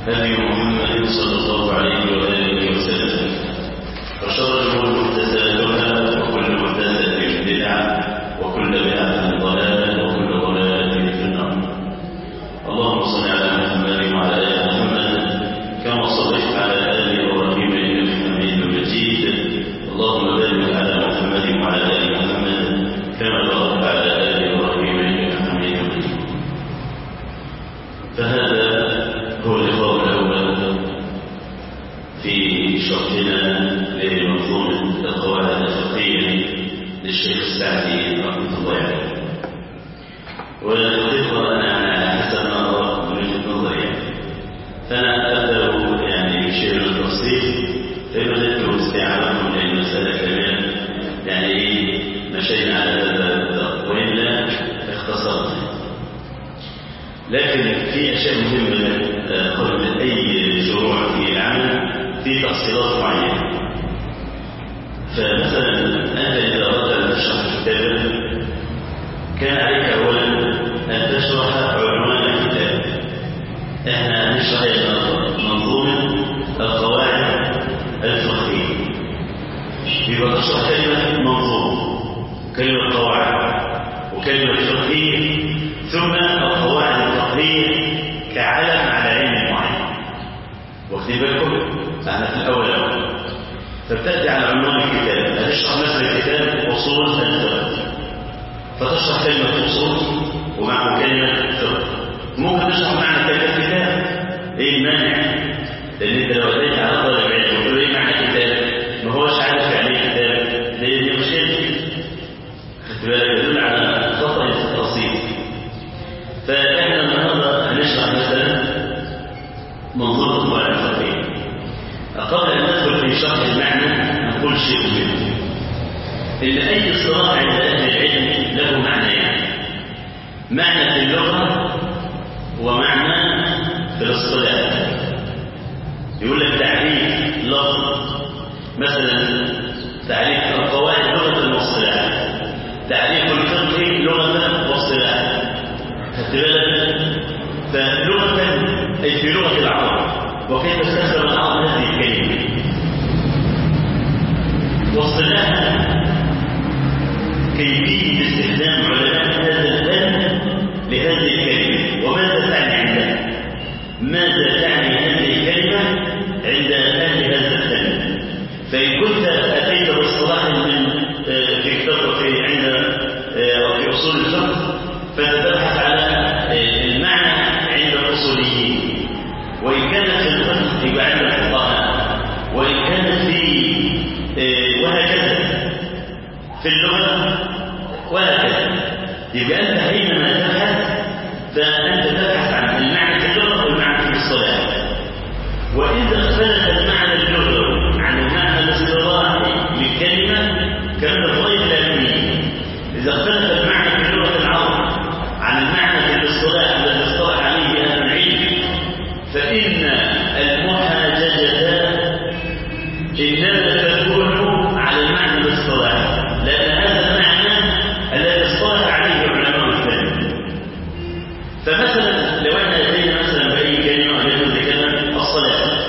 هدي محمد صلى الله عليه وآله وسلم وشر الأمور محدثاتها وكل محدثة بدعة وكل بدعة ضلالة وكل ضلالة في النار اللهم صل على محمد وعلى آل محمد كما صليت على آل إبراهيم إنك حميد مجيد اللهم بارك على محمد وعلى آل محمد كما باركت على آل إبراهيم إنك حميد مجيد فهذا هو اللقاء الأول في شرحنا لمنظومة القواعد الفقهية للشيخ السعدي رحمه الله عليه والحقيقة أنا على حسب ما أرى من وجهة نظري فأنا أبدأ يعني بشيء من التفصيل فإن وجدته استيعابكم للمسألة كمان يعني مشينا على هذا الضغط وإلا اختصرنا لكن في أشياء مهمة قبل أي شروع في العمل في تفصيلات معينة فمثلا أنت إذا أردت أن تشرح كتابا كان عليك أولا أن تشرح عنوان الكتاب احنا هنشرح منظومة القواعد الفقهية يبقى تشرح كلمة منظومة كلمة قواعد وكلمة فقهية ثم القواعد الفقهية كعلم على علم معين واخدين بالكم احنا في الاول اول فبتاتي على عنوان الكتاب هتشرح مثلا الكتاب اصول الفقه فتشرح كلمه اصول ومعه كلمه فقه ممكن تشرح معنى كلمه كتاب ايه المانع لان انت لو اتيت على طالب علم وتقول ايه معنى كتاب ما هوش عارف يعني ايه كتاب دي مشكله خدت بالك يدل على خطا في التفصيل فاحنا النهارده هنشرح مثلا منظومه القواعد الفقهيه قبل ان ندخل في شرح المعنى نقول شيء مهم ان اي اصطلاح عند اهل العلم له معنيان معنى في اللغه ومعنى في الاصطلاح يقول لك تعريف لفظ مثلا تعريف القواعد لغه واصطلاح تعريف الفقه لغه واصطلاح خدت بالك فلغه اي في لغه العرب وكيف استخدم العرب هذه الكلمه واصطلاحا كيفيه استخدام علماء هذا الفن لهذه الكلمه وماذا تعني عندها ماذا تعني هذه الكلمه عند اهل هذا الفن فان كنت اتيت باصطلاح من في كتاب في عند في اصول الفقه فتتبحث على المعنى عند الاصوليين وان كانت في الفقه يبقى عند الفقهاء وان كانت في وهكذا في اللغه وهكذا يبقى انت حينما تبحث فانت تبحث عن المعنى في اللغه والمعنى في الاصطلاح واذا اختلف المعنى اللغوي عن المعنى الاصطلاحي للكلمه كان غير العلمي اذا اختلف المعنى في لغه العرب عن المعنى في الاصطلاح الذي اصطلح عليه اهل العلم فان المحاججه انما تكون على المعنى الاصطلاحي لان هذا المعنى الذي اصطلح عليه علماء الفن فمثلا لو احنا اتينا مثلا باي كلمه وليكن ذكرنا الصلاه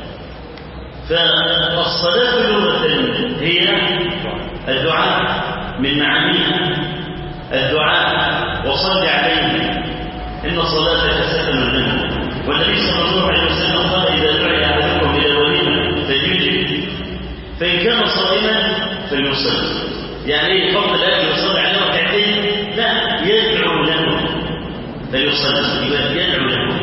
فالصلاه لغه هي الدعاء من معانيها الدعاء وصل عليه ان صلاتك سكن لنا والنبي صلى الله عليه وسلم قال اذا دعي احدكم الى وليمه فليجب فان كان صائما فليصلي يعني ايه فضل الاكل يصلي على ركعتين لا يدعو له فيصلي يبقى يدعو له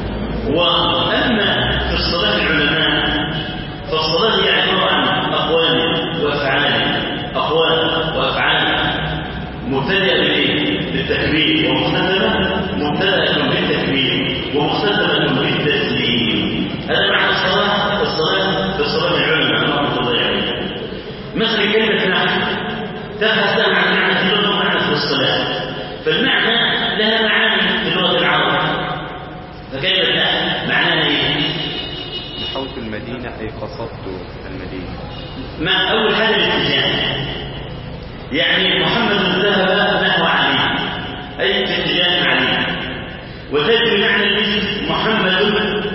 واما في الصلاه العلماء فالصلاه هي عباره عن اقوال وافعال اقوال وافعال مبتدئه بالايه؟ بالتكبير ومختتمه مبتدئه بالتكبير ومختتمه بالتسليم هذا معنى الصلاه الصلاه في الصلاه العلماء رحمه الله عليه مثل كلمه نحو تبحث لها عن معنى في اللغه ومعنى في الصلاه فالمعنى لها معاني في لغه العرب فكلمه نحو معناها ايه؟ نحوت المدينة أي قصدت المدينة ما أول حاجة الاتجاه يعني محمد ذهب نحو علي أي في اتجاه علي وتجد معنى الاسم محمد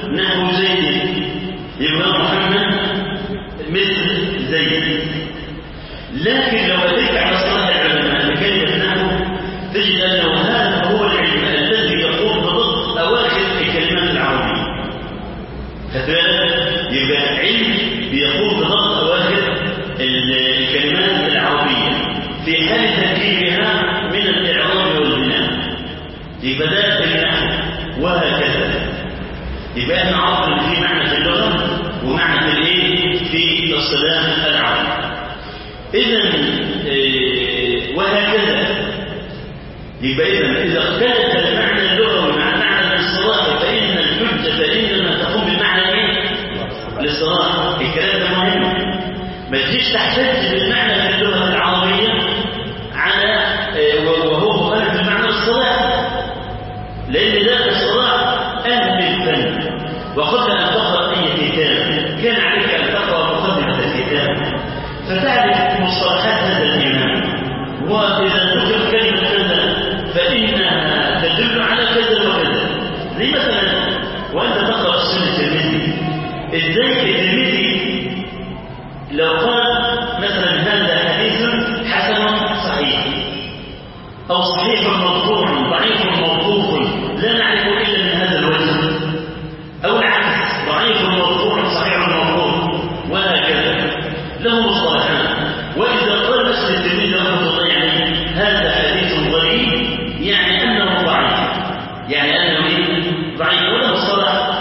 نحو زيد يبقى محمد مثل زيد لكن لو أتيت على صلاح العلماء بكلمة نحو تجد أنه هذا هو العلم الذي يقوم بضبط أواخر الكلمات العربية فبالك يبقى علم بيقوم بضبط أواخر الكلمات العربية في حال تركيبها من الإعراب والبناء يبقى ده النحو وهكذا يبقى احنا عرفنا ان في معنى في اللغة ومعنى في الايه في الصلاة العربي إذا إيه وهكذا يبقى إذا إذا اختلف المعنى اللغوي مع معنى الاصطلاح فإن الحجة إنما تقوم بالمعنى إيه؟ الاصطلاح الكلام ده مهم ما تجيش تحتج بالمعنى في اللغة العربية على إيه وهو مخالف لمعنى الاصطلاح لأن ده الاصطلاح أهل الفن وقبل أن تقرأ أي كتاب كان عليك أن تقرأ مقدمة الكتاب فتعرف مصطلحات هذا الإمام وإذا ذكر كلمة كذا فإنها تدل على كذا وكذا زي مثلا وأنت تقرأ السنة الترمذي إزاي الترمذي لو قال مثلا هذا حديث حسن صحيح أو صحيح مرفوع ضعيف موقوف لا نعرف إلا من هذا الوجه أو العكس ضعيف مرفوع صحيح موقوف وهكذا له مصطلحات وإذا قال مسلم التلميذ رحمه الله عليه هذا حديث غريب يعني أنه ضعيف يعني أنه ضعيف ولا مصطلح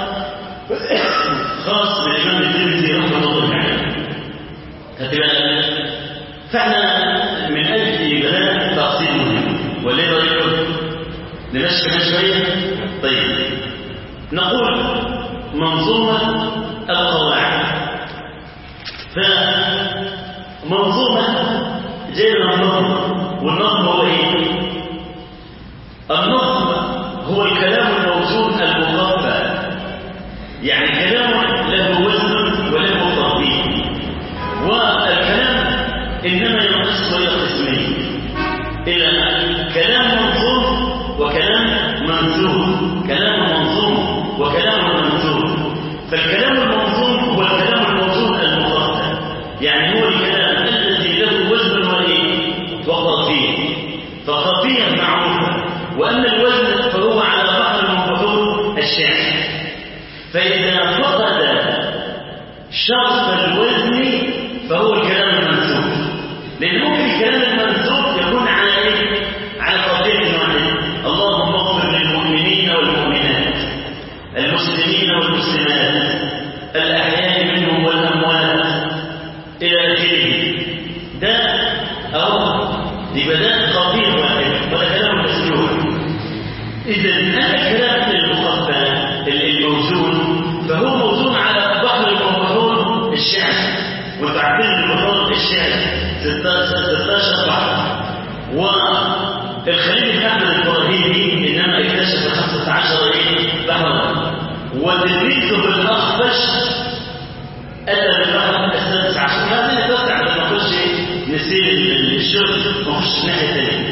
خاص بالإمام الترمذي رحمه الله عليه فاحنا من أجل بناء تقصير مهم وليه رأيكم نمشي كمان شوية طيب نقول منظومة القواعد فمنظومة جاية النظم والنظم هو ايه؟ النظم هو الكلام الموزون المخفى يعني كلام له وزن وله تطبيق والكلام انما ينقسم الى قسمين الى كلام منظوم وكلام منزوم كلام منظوم وكلام منزوم فالكلام المنظوم هو الكلام الموزون المخفى يعني هو الكلام الذي له وزن وايه وقافيه فقافيه معروفه واما الوزن فهو على بحر من بحور الشعر فاذا فقد شرط الوزن فهو الكلام المنسوب لان ممكن الكلام المنسوب يكون على ايه على قضيه واحده اللهم اغفر للمؤمنين والمؤمنات المسلمين والمسلمات الاحياء منهم والاموات الى اخره ده اهو يبقى ده قضيه واحده ولا كلام مسلوب اذا هذا الكلام المخفى الموزون فهو موزون على بحر المنظور الشعر وتعبير المنظور الشعر 16 بحر والخليل بن احمد الابراهيمي انما اكتشف 15 ايه بحرا وتلميذه الاخفش اتى بالبحر السادس عشر هذا يتوسع لما نخش نسيل الشرط ونخش الناحيه الثانيه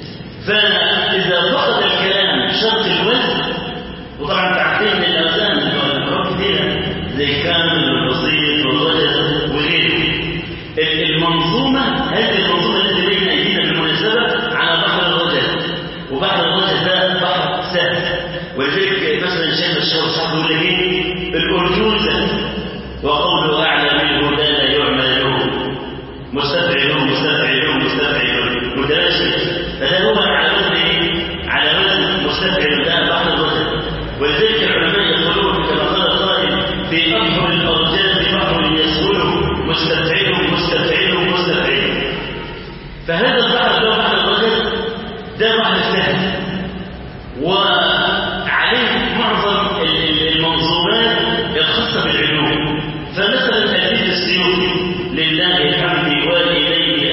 فاذا فقد الكلام شرط الوزن وطبعا تعقيد الاوزان الامراض كثيره زي كامل والبسيط والوجد وغيره المنظومه هذه المنظومه التي بين ايدينا بالمناسبه على بحر الرجل وبحر الرجل ده بحر سهل ولذلك مثلا شيخ الشيخ صاحبه يقول لك ايه الارجوزه وقوله اعلى منه لا لا يعمل له مستفعل مستفعل مستفعل متناسب فده هو على وزن ايه؟ على وزن مستفعل ده بحر الرجل ولذلك العلماء يقولون كما قال القائل في أبحر الأرجاز بحر يسهل مستفعل مستفعل مستفعل فهذا البحر ده بحر الرجل ده بحر سهل وعليه معظم المنظومات الخاصة بالعلوم فمثلا الحديث السيوطي لله الحمد والإليه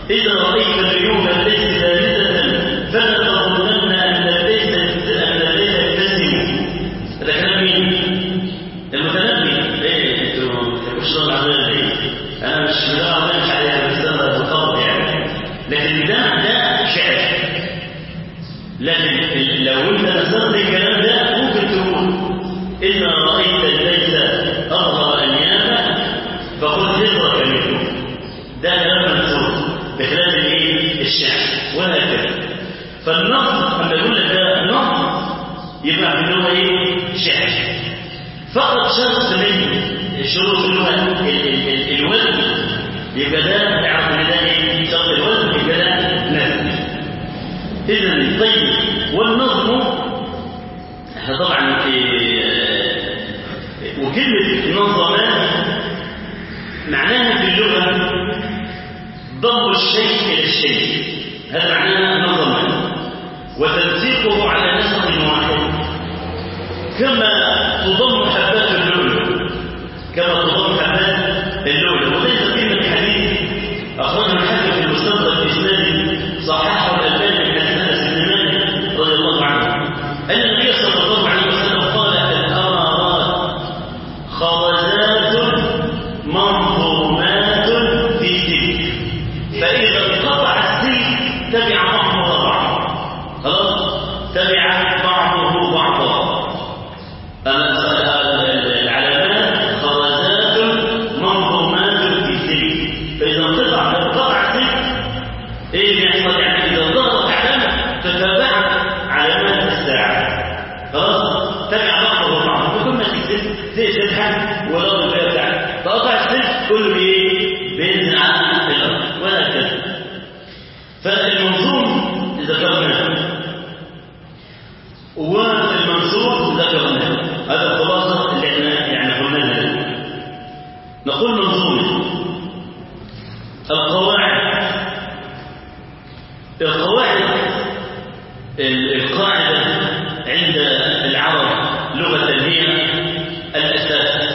إذا رأيت العيون ليس ثالثة فلا تظنن أن الليل أن الليل يبتسم هذا كلام مين؟ المتنبي إيه أنتوا مش العمل ليه؟ أنا مش من العمل مش عليها بس أنا بالخبط يعني لكن ده ده شعر لكن لو أنت نزلت الكلام ده ممكن تقول إن رأيت الليل أظهر أنيابه فقل هجرك منه ده كلام منصور بخلاف الايه الشعر وهكذا فالنص لما يقول لك ده نص يبقى في اللغه ايه شعر فقط شرط من شروط اللغه الوزن يبقى ده تعرف ان ده ايه شرط الوزن يبقى ده نزل اذا طيب والنظم احنا طبعا وكلمه نظمان معناها في اللغه ضم الشيء إلى الشيء هذا معناه نظما وتنسيقه على نسق واحد كما تضم حبات اللؤلؤ كما تضم حبات اللؤلؤ وليس كلمة حديث أخرجه الحاكم في المستدرك بإسناد صححه الألباني من حديث أنس بن مالك رضي الله عنه أن النبي صلى الله عليه وسلم قال الأمارات خرزات منظومات في سلك فإذا انقطع السلك تبع بعضه بعضا خلاص تبع بعضه بعضا العلامات خرزات منظومات في سلك فإذا انقطع انقطع السلك ايه اللي يحصل يعني إذا ظهرت علامة تتابعت علامات الساعة خلاص تبع بعضه بعضا فكل ما تكتب زي سلحة ولا البيع بتاعك فقطع السلك كله ايه بينزل على الأرض وهكذا فالمنظوم ذكرناه والمنصوب ذكرناه هذا الخلاصة اللي احنا يعني قلناها نقول منظومة القواعد القواعد القاعدة عند العرب لغة هي الأساس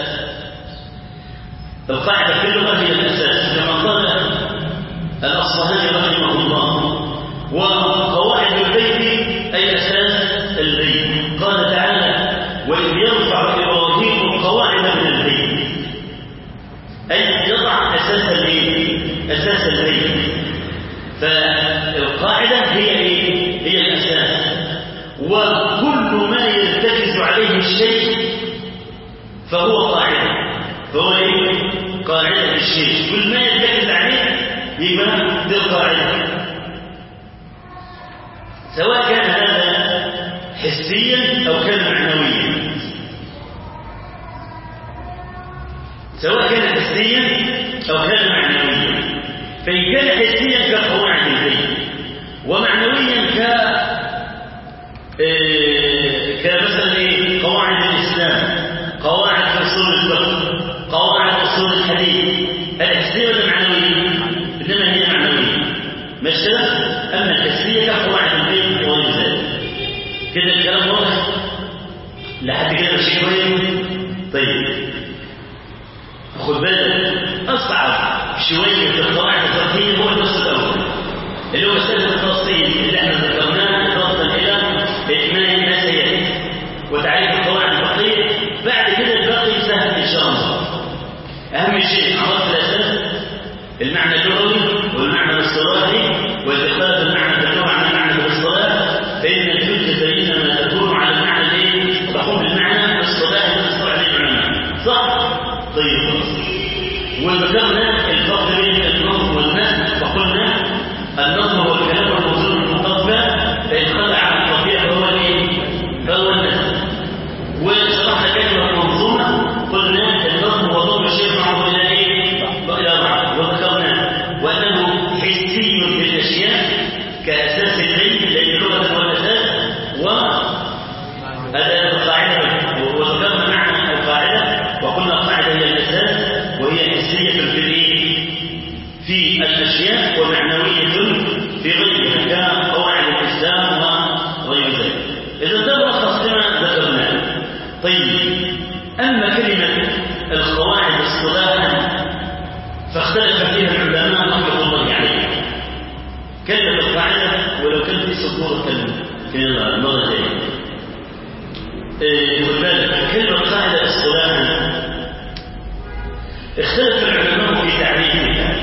القاعدة في اللغة هي الأساس كما قال الأصفهاني رحمه الله وقواعد البيت أي أساس البيت قال تعالى وإذ يرفع إبراهيم القواعد من البيت أي يضع أساس البيت أساس البيت فالقاعدة هي إيه؟ هي الأساس وكل ما يرتكز عليه الشيء فهو قاعدة فهو إيه؟ قاعدة الشيء كل ما يرتكز عليه يبقى دي القاعدة سواء كان هذا حسيا أو كان معنويا سواء كان حسيا أو كان معنويا فإن كان حسيا كقواعد البيت ومعنويا ك كمثلا ايه قواعد الاسلام قواعد اصول الفقه قواعد اصول الحديث الحسيه ولا معنويه انما هي معنويه ماشي اما الحسيه كقواعد البيت وغير ذلك كده الكلام واضح لحد كده ماشي شويه طيب خد بالك اصعب شويه في القواعد الفقهيه هو النص الاول اللي هو مساله التفصيل اللي احنا ذكرناه اضافه الى اكمال ما سياتي وتعريف القواعد الفقهيه بعد كده الباقي سهل ان شاء الله اهم شيء عرفت الاساس المعنى اللغوي والمعنى الاصطلاحي والاختلاف المعنى في اللغه عن المعنى في الاصطلاح فان الحجه انما تكون على المعنى الايه؟ تقوم بالمعنى الاصطلاحي والاصطلاح للعلماء صح؟ طيب وذكرنا الفرق بين النظم والنثر فقلنا النظم هو الكلام الموزون المقفى فإن خلع عن الطبيعة فهو الايه؟ فهو النثر وشرحنا كلمة منظومة قلنا النظم هو ضم الشيء معه إلى ايه؟ إلى بعض وذكرنا وأنه حسي في الأشياء كأساس العلم لأن اللغة هو الأساس و هذا القاعدة وذكرنا معنى القاعدة وقلنا القاعدة هي الأساس وهي حسية في الايه؟ في الأشياء ومعنوية في غيرها كقواعد الإسلام وغير ذلك إذا ده ملخص لما ذكرناه طيب أما كلمة القواعد اصطلاحا فاختلف فيها العلماء رحمة الله عليهم الصبور كان في المرة الجاية خد بالك كلمة قاعدة اصطلاحا اختلف العلماء في تعريفها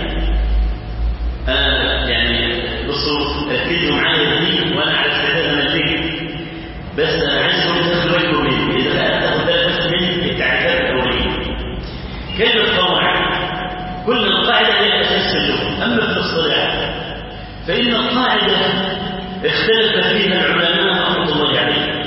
أنا يعني بصوا ركزوا معايا دي وأنا على استعداد أملك بس أنا عايزكم تاخدوا بالكم مني إذا تاخد بالك بس من التعريفات الأولية كلمة قواعد كل القاعدة هي أساس اللغة أما في الاصطلاح فإن القاعدة اختلف فيها العلماء رحمة الله عليهم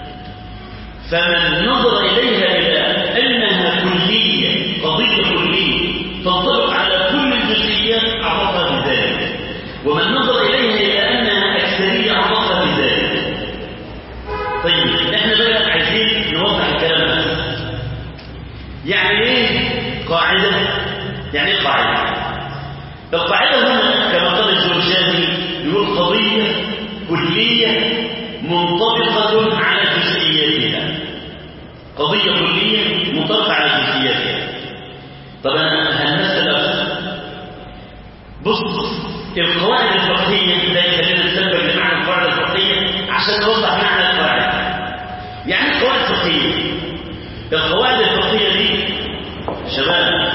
فمن نظر إليها إلى أنها كلية قضية كلية تنطبق على كل الجزئيات عرفها بذلك ومن نظر إليها إلى أنها أكثرية عرفها بذلك طيب احنا بقى عايزين نوضح الكلام بس يعني ايه قاعدة يعني ايه قاعدة القاعدة هنا كما قال الجرجاني يقول قضية كلية منطبقة على جزئياتها قضية كلية منطبقة على جزئياتها طبعا هنمثل بص القواعد الفقهية ده يخلينا نسبب لمعنى القواعد الفقهية عشان نوضح معنى القواعد يعني القواعد الفقهية القواعد الفقهية دي شباب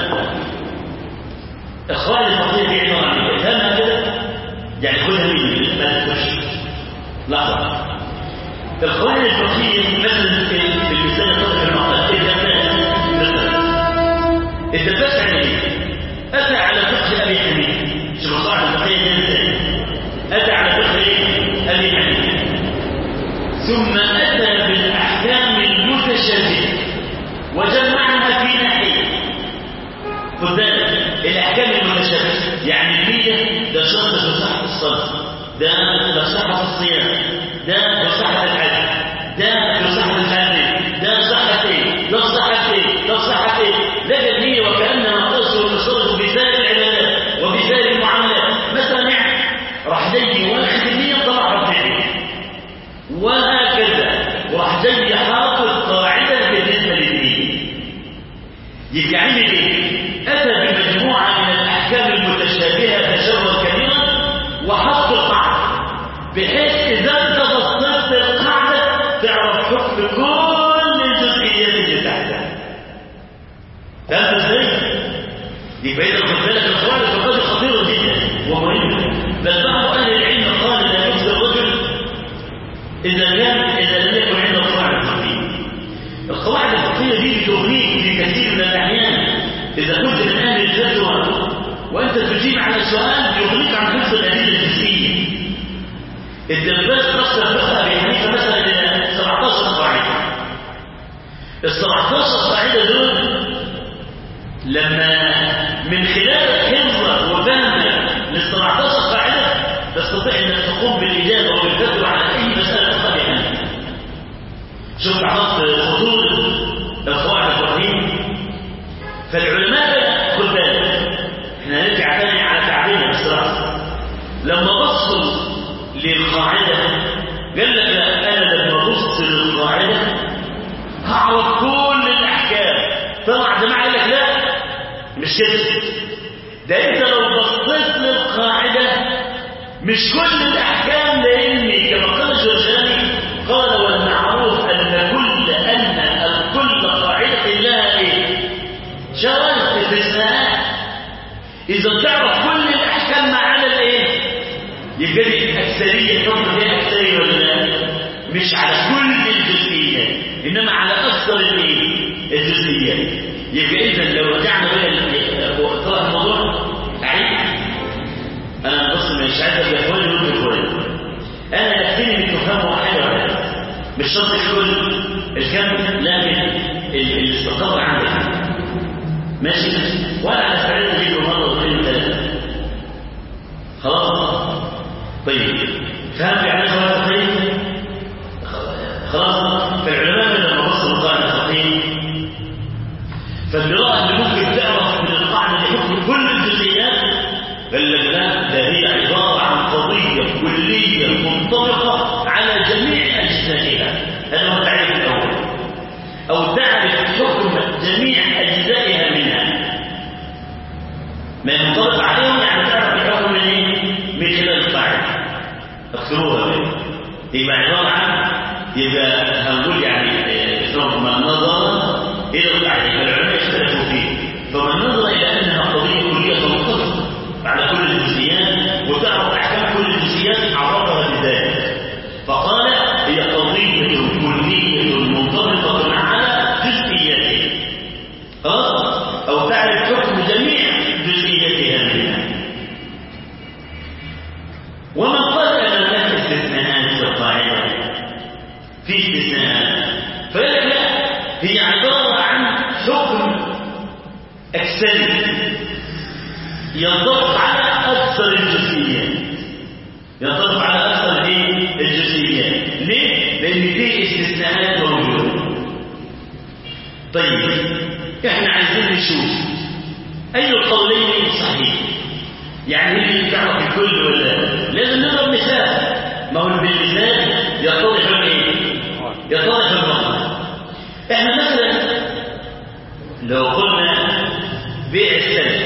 القواعد الفقهية دي عبارة عن ايه؟ فهمها كده يعني خدها مني ما تخش لحظة القواعد الفقهية مثلا في المثال الطرف المقال الدباس مثلا الدباس يعني ايه؟ أتى على فقه أبي حنيفة شوف القواعد الفقهية دي ازاي؟ أتى على فقه ايه؟ أبي حنيفة ثم أتى بالأحكام المتشابهة وجمعها في ناحية خد بالك الأحكام المتشابهة يعني النية ده شرط في صحة الصلاة ده في صحة الصيام ده في صحة الحج ده في صحة الحج ده صحة ايه ده صحة ايه ده صحة ايه لقى النية وكأنها تصل وتصرف بسائر العبادات وبسائر المعاملات مثلا يعني راح جاي واخد النية طلع رفعه وهكذا وراح جاي حاطط قاعدة بالنسبة للدين يبقى عمل ايه؟ أتى بمجموعة من الأحكام المتشابهة تشابها كبيرا وحط القاعدة بحيث إذا أنت بصيت القاعدة تعرف حكم كل الجزئيات اللي تحتها فهمت ازاي؟ يبقى إذا خد بالك القواعد الفقهية خطيرة جدا ومهمة بل بعض أهل العلم قال لا يجزي الرجل إذا كان إذا لم يكن عنده القواعد الفقهية القواعد الفقهية دي بتغنيك في كثير من الأحيان إذا كنت من أهل الفتوى وأنت تجيب على سؤال يغنيك عن حفظ الأدلة الجزئية الدباس قصر فقه أبي حنيفة مثلا إلى 17 قاعدة ال 17 قاعدة دول لما من خلال حفظك وفهمك لل 17 قاعدة تستطيع أنك تقوم بالإجابة وبالفتوى على أي مسألة أبي حنيفة شوف عرفت خطوط القواعد الفقهية فالعلماء خد بالك احنا هنرجع تاني على تعبيرنا بصراحه لما بصوا للقاعده قال لك لا انا لما ابص للقاعده هعرف كل الاحكام طلع جماعه قال لك لا مش كده ده انت لو بصيت للقاعده مش كل الاحكام لاني كما قال الجرجاني قال والمعروف ان كل ان الكل قاعده لها ايه شرط استثناءات اذا تعرف كل الاحكام ما عدا الايه يبقى دي اكثريه حكم دي اكثريه ولا لا مش على كل الجزئيات انما على اكثر الايه الجزئيات يبقى اذا لو رجعنا بقى طلع الموضوع عيب انا بص مش عايز ابقى اخواني وانت اخواني انا يكفيني انك تفهموا حاجه واحده مش شرط كل الكم لكن الاستقرار عندك ماشي ولا على استعداد اجيب له مره واثنين وثلاثه خلاص طيب فهم يعني خلاص طيب خلاص فالعلماء لما بصوا القاعده الفقهيه فالقراءه اللي ممكن تعرف من القاعده دي حكم كل الجزئيات قال لك لا ده هي عباره عن قضيه كليه منطبقه على جميع اجزائها هذا هو التعريف الاول او تعرف حكم جميع اجزائها منها ما ينطبق عليهم يعني تعرف الحكم من ايه من خلال القاعده اكثروها يبقى عبارة عن يبقى هنقول يعني ثم نظر إلى القاعدة فالعلماء اختلفوا فيه فمن نظر إلى أنها قضية كلية منطقة على كل الجزئيات وتعرف أحكام كل الجزئيات عرفها بذلك فقال هي قضية كلية منطبقة على جزئياتها خلاص أو تعرف حكم جميع جزئياتها منها ومن قال أن هناك استثناءات في القاعدة في استثناءات فيقول لا هي عبارة عن حكم أكثري ينطبق على أكثر الجزئيات ينطبق على أكثر إيه؟ الجزئيات ليه؟ لأن في استثناءات موجودة طيب احنا عايزين نشوف أي القولين صحيح يعني هي اللي تعرف الكل ولا لازم نضرب مثال ما هو بالمثال يتضح الايه يتضح المعنى احنا مثلا لو قلنا بيع السلف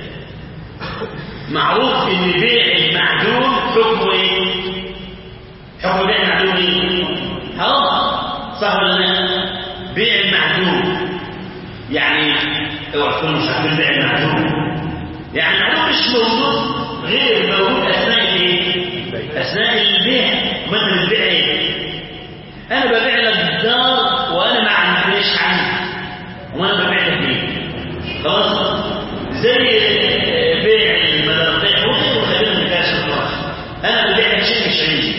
معروف ان بيع المعدوم حكمه ايه حكم بيع المعدوم ايه حرام صح ولا لا بيع المعدوم يعني اوعى تكون مش عارفين بيع المعدوم يعني المعدوم مش موجود غير موجود اثناء الايه اثناء البيع مثل البيع ايه انا ببيع لك الدار وانا ما عنديش عندي وانا ببيع لك ايه خلاص زي بيع المدرسة وغيره خلينا من كاش انا ببيع لك شيء مش عندي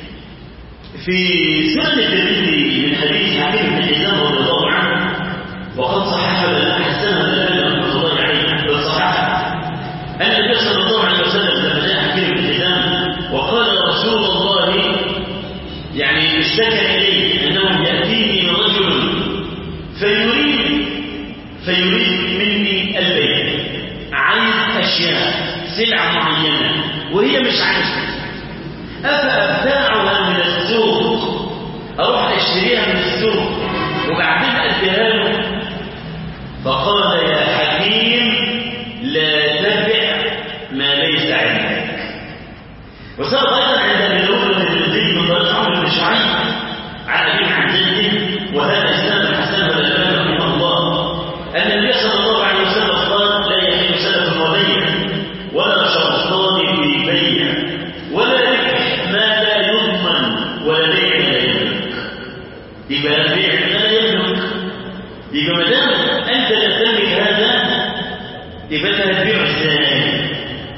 في سنن الترمذي من حديث حكيم بن حزام رضي الله عنه وقد صحح بل حسنه الالباني رحمه الله عليه بالصحاحه ان النبي صلى الله عليه وسلم لما جاء حكيم بن حزام وقال رسول الله يعني اشتكى اليه انه ياتيني رجل فيريد فيريد مني البيع عايز اشياء سلعه معينه وهي مش عايزها افابتاعها من السوق اروح اشتريها من السوق وبعدين اديها له فقال يا حكيم لا تبع ما ليس عندك وصار ايضا عند ابي داود والترمذي من طريق عمرو بن شعيب عن ابي عن جده وهذا اسناد حسن الالباني رحمه الله ان النبي صلى الله عليه وسلم قال لا يحل سلف وبيع ولا شرطان في بيع ولا ربح ما لا يضمن ولا بيع لا يملك يبقى البيع لا يملك يبقى ما دام انت لا تملك هذا يبقى انت هتبيعه ازاي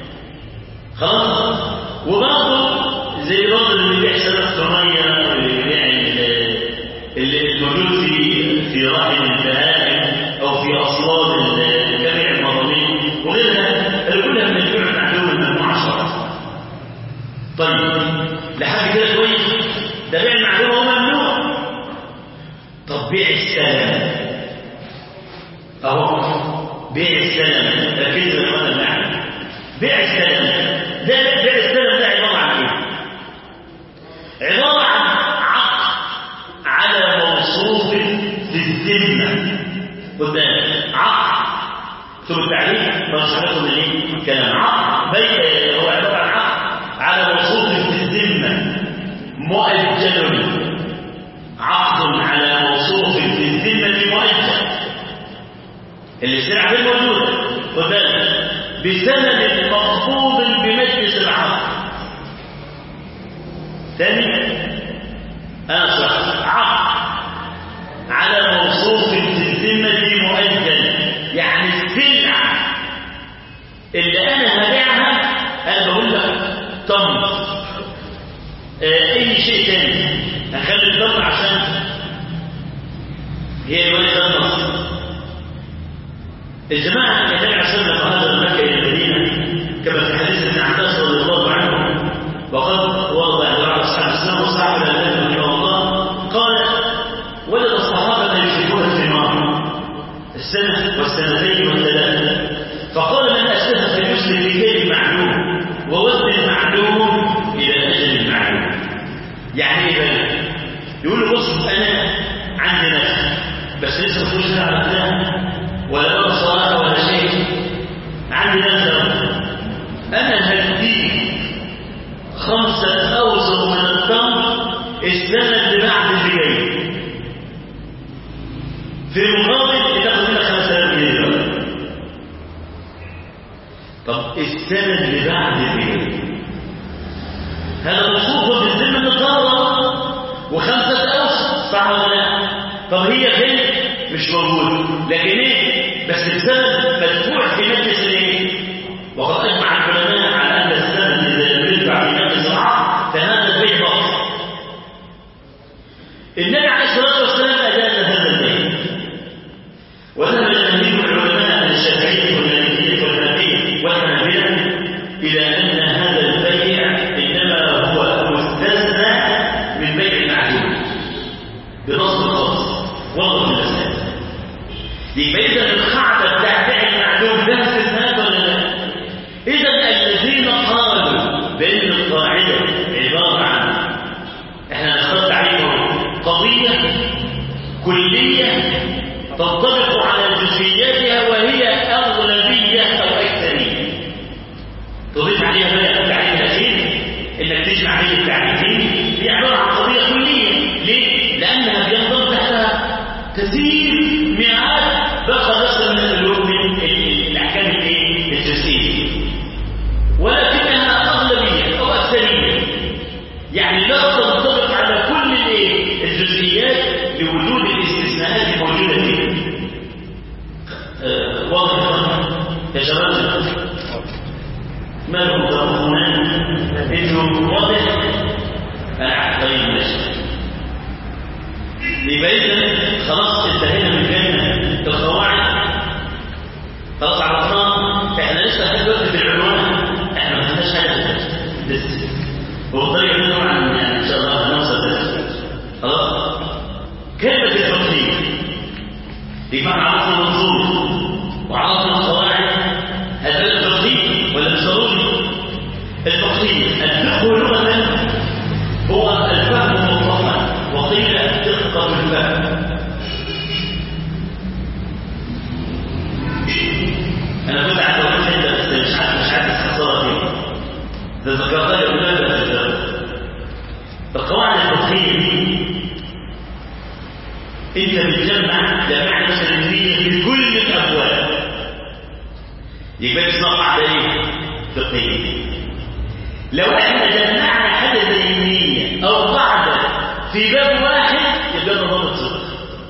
خلاص وبرضه زي برضه اللي بيحصل الصنايع واللي بيبيع اللي الموجود في في رحم البهائم او في اصلاب جميع المضامين وغيرها اللي كلها من البيع المعلوم الممنوع شرعا طيب لحد كده كويس ده بيع المعلوم هو ممنوع طب بيع السلام اهو بيع السلام ركز الإخوان المعنى بيع السلام ده بيع السلام ده عبارة عن ايه عبارة عن عقد على موصوف في الذمة قدام عقد ثم التعريف مش هناخد الايه كلام عقد بيع هو عبارة عن عقد على موصوف في الذمة مؤجل عقد على موصوف في الذمة مؤجل السلعة غير موجودة قدام بثمن مقبوض بمجلس العقد ثاني أنا صح عقد على موصوف في الذمة مؤجل يعني السلعة اللي أنا هبيعها أنا بقول لك تمر آه أي شيء ثاني هخلي التمر عشان هي الوالدة النصر الجماعة النبي عليه الصلاة والسلام هاجر مكة إلى المدينة كما في حديث ابن عباس رضي الله عنه وقد ورد عند بعض أصحاب الإسلام وصحاب الأذان رحمه الله قال وجد الصحابة يشركون الثمار السنة والسنتين والثلاثة فقال من أسلف فليسلم بكيل معلوم ووزن المعلوم إلى أجل المعلوم يعني إيه بقى؟ يقول له بص أنا عندي نفس بس لسه ما فيهوش على الثاني ولا بقى صلاة ولا شيء عندي نفس أنا هديك خمسة أوسط من التمر السنة اللي بعد اللي جاي في مقابل تاخد منك 5000 جنيه دلوقتي. طب السنة اللي بعد اللي جاي هذا مصروف في الذمة الضارة وخمسة أوسط صح ولا لا؟ طب هي فين؟ مش موجودة لكن ايه؟ بس السند مدفوع في مجلس الايه؟ وقد أجمع العلماء على أن السند إذا لم يدفع في مجلس العقد فهذا البيع باطل النبي عليه الصلاة والسلام أجاز هذا البيع وذهب جماهير العلماء الشافعية والمالكية والحنفية والحنابلة إلى أن هذا البيع إنما هو مستثنى من بيع المعدوم بنص خاص والله في المسائل يبقى إذا القاعدة بتاع بيع المعدوم ده استثناء ولا لا؟ إذا الذين قالوا بأن القاعدة عبارة عن احنا نختار عليهم قضية كلية تنطبق على جزئياتها وهي أغلبية أو أكثرية تضيف عليها بقى التعريف الأخير إنك تجمع بين التعريفين هي عبارة عن قضية كلية ليه؟ لأنها بينضم تحتها كثير مئات بقى نصل من الألوف من الأحكام الإيه؟ الجزئية ولكنها أغلبية أو أكثرية يعني لا تنطبق على كل الايه الجزئيات لوجود الاستثناءات الموجوده فيها آه، واضح يا شباب ما لكم تقولون انه واضح آه، طيب ماشي يبقى اذا خلاص انتهينا من كلمه القواعد خلاص عرفناها احنا لسه لحد دلوقتي في العنوان احنا ما خدناش حاجه لسه والطريقة دي طبعا يعني إن شاء الله هنوصل لها خلاص كلمة التقليد يبقى عرفنا المنظور وعرفنا القواعد هذا التقليد ولا مش ضروري؟ التقليد الفقه لغة هو الفهم مطلقا وقيل دقة الفهم أنا كنت عايز أقول حتة بس مش عارف مش عارف أختصرها فين تذكرتها يقولون في الدرس القواعد الفقهية دي انت بتجمع جماعة التنمية في كل الابواب يبقى اسمها قاعدة ايه؟ فقهية لو احنا جمعنا حاجة زي النية او قاعدة في باب واحد يبقى ده ضابط صدق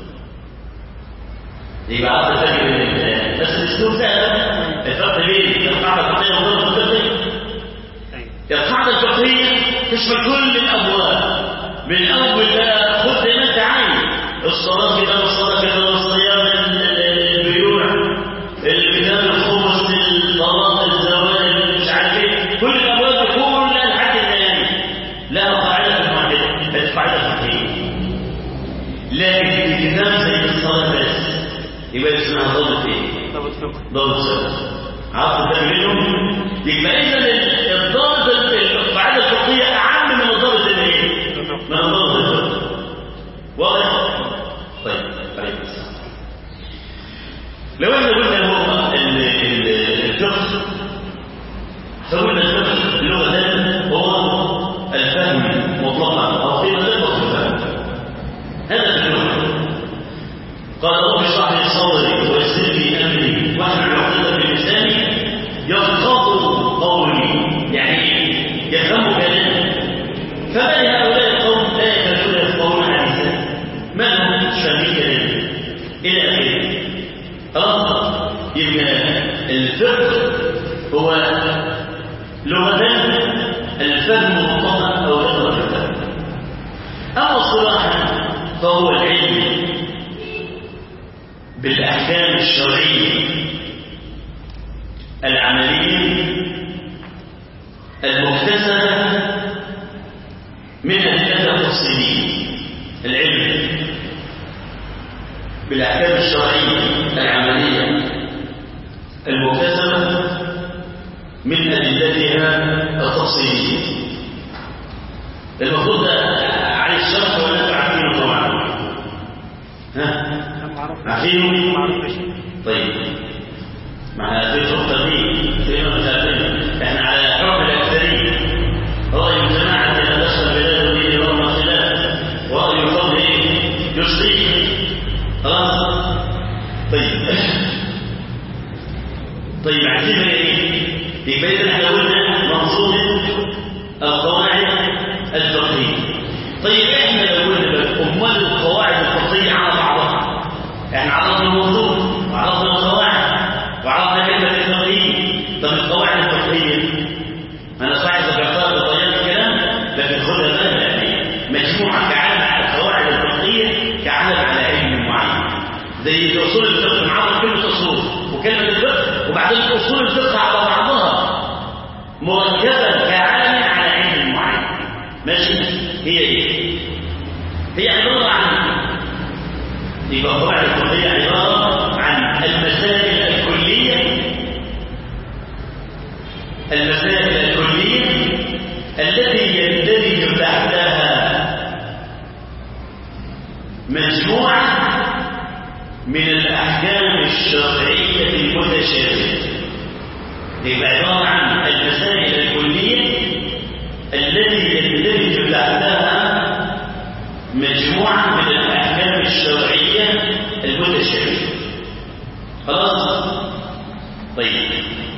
يبقى عرفت الفرق بين الاثنين بس الاسلوب سهل الفرق بين القاعدة الفقهية والضابط الفقهي القاعدة الفقهية تشمل كل الأبواب من أول ما خذ زي ما أنت عايز الصلاة كده والصلاة كده والصيام البيوع الكتاب الخمس الطلاق الزواج مش عارف ايه كل الأبواب كلها لحد النهاية لها قاعدة واحدة القاعدة الفقهية لكن في كتاب زي الصلاة بس يبقى اسمها ضابط ايه؟ ضابط فقه ضابط سبب عرفت ده منهم يبقى اذا الضابط القاعده الفقهيه اعم من الضابط الايه من الضابط الفقهي واضح طيب عليكم السلام لو احنا قلنا هو ال- ال- الفقه فقلنا الفقه لغه هو الفهم مطلقا او قيمه تطلق الفهم هذا في اللغه قال رب اشرح لي صدري ويسر لي امري واحلل عقدة من لساني يفقهوا قولي يعني يفهموا كلامي فما لهؤلاء القوم لا يكادون يفقهون حديثا ما لهم مش فاهمين كلامي الى اخره خلاص يبقى الفقه هو لغة الفهم مطلقا او يطلق الفهم اما اصطلاحا فهو العلم بالأحكام الشرعية العملية المكتسبة من الأدلة التفصيلية العلم بالأحكام الشرعية العملية المكتسبة من أدلتها التفصيلية المفروض ده على الشرط ولا أنتم عارفينه طبعا ها عارفينه معروف شيء طيب مع في النقطة دي زي ما مثلا احنا على حكم الأكثرية رأي الجماعة إذا دخل بلاد الدين يوم الخلاف زي في اصول الفقه معاهم كلمه اصول وكلمه الفقه وبعدين اصول الفقه على بعضها مركبه كعالم على علم معين ماشي هي ايه هي عباره عن يبقى القواعد الفقهيه عباره عن المسائل الكليه المسائل الكليه التي يندرج تحتها مجموعه من الأحكام الشرعية المتشابهة يبقى عبارة عن المسائل الكلية التي يندرج تحتها مجموعة من الأحكام الشرعية المتشابهة خلاص؟ طيب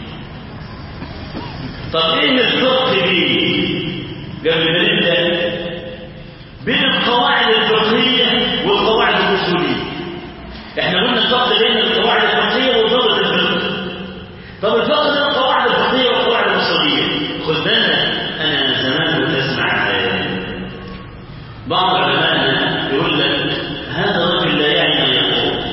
طب ايه الفرق بين قبل ما نبدا بين القواعد الفقهيه والقواعد الاصوليه احنا قلنا الفرق بين القواعد الفقهيه وضابط الفقه طب الفرق بين القواعد الفقهيه والقواعد الاصوليه خد بالك انا زمان كنت اسمع بعض علمائنا يقول لك هذا الرجل لا يعني ما يقول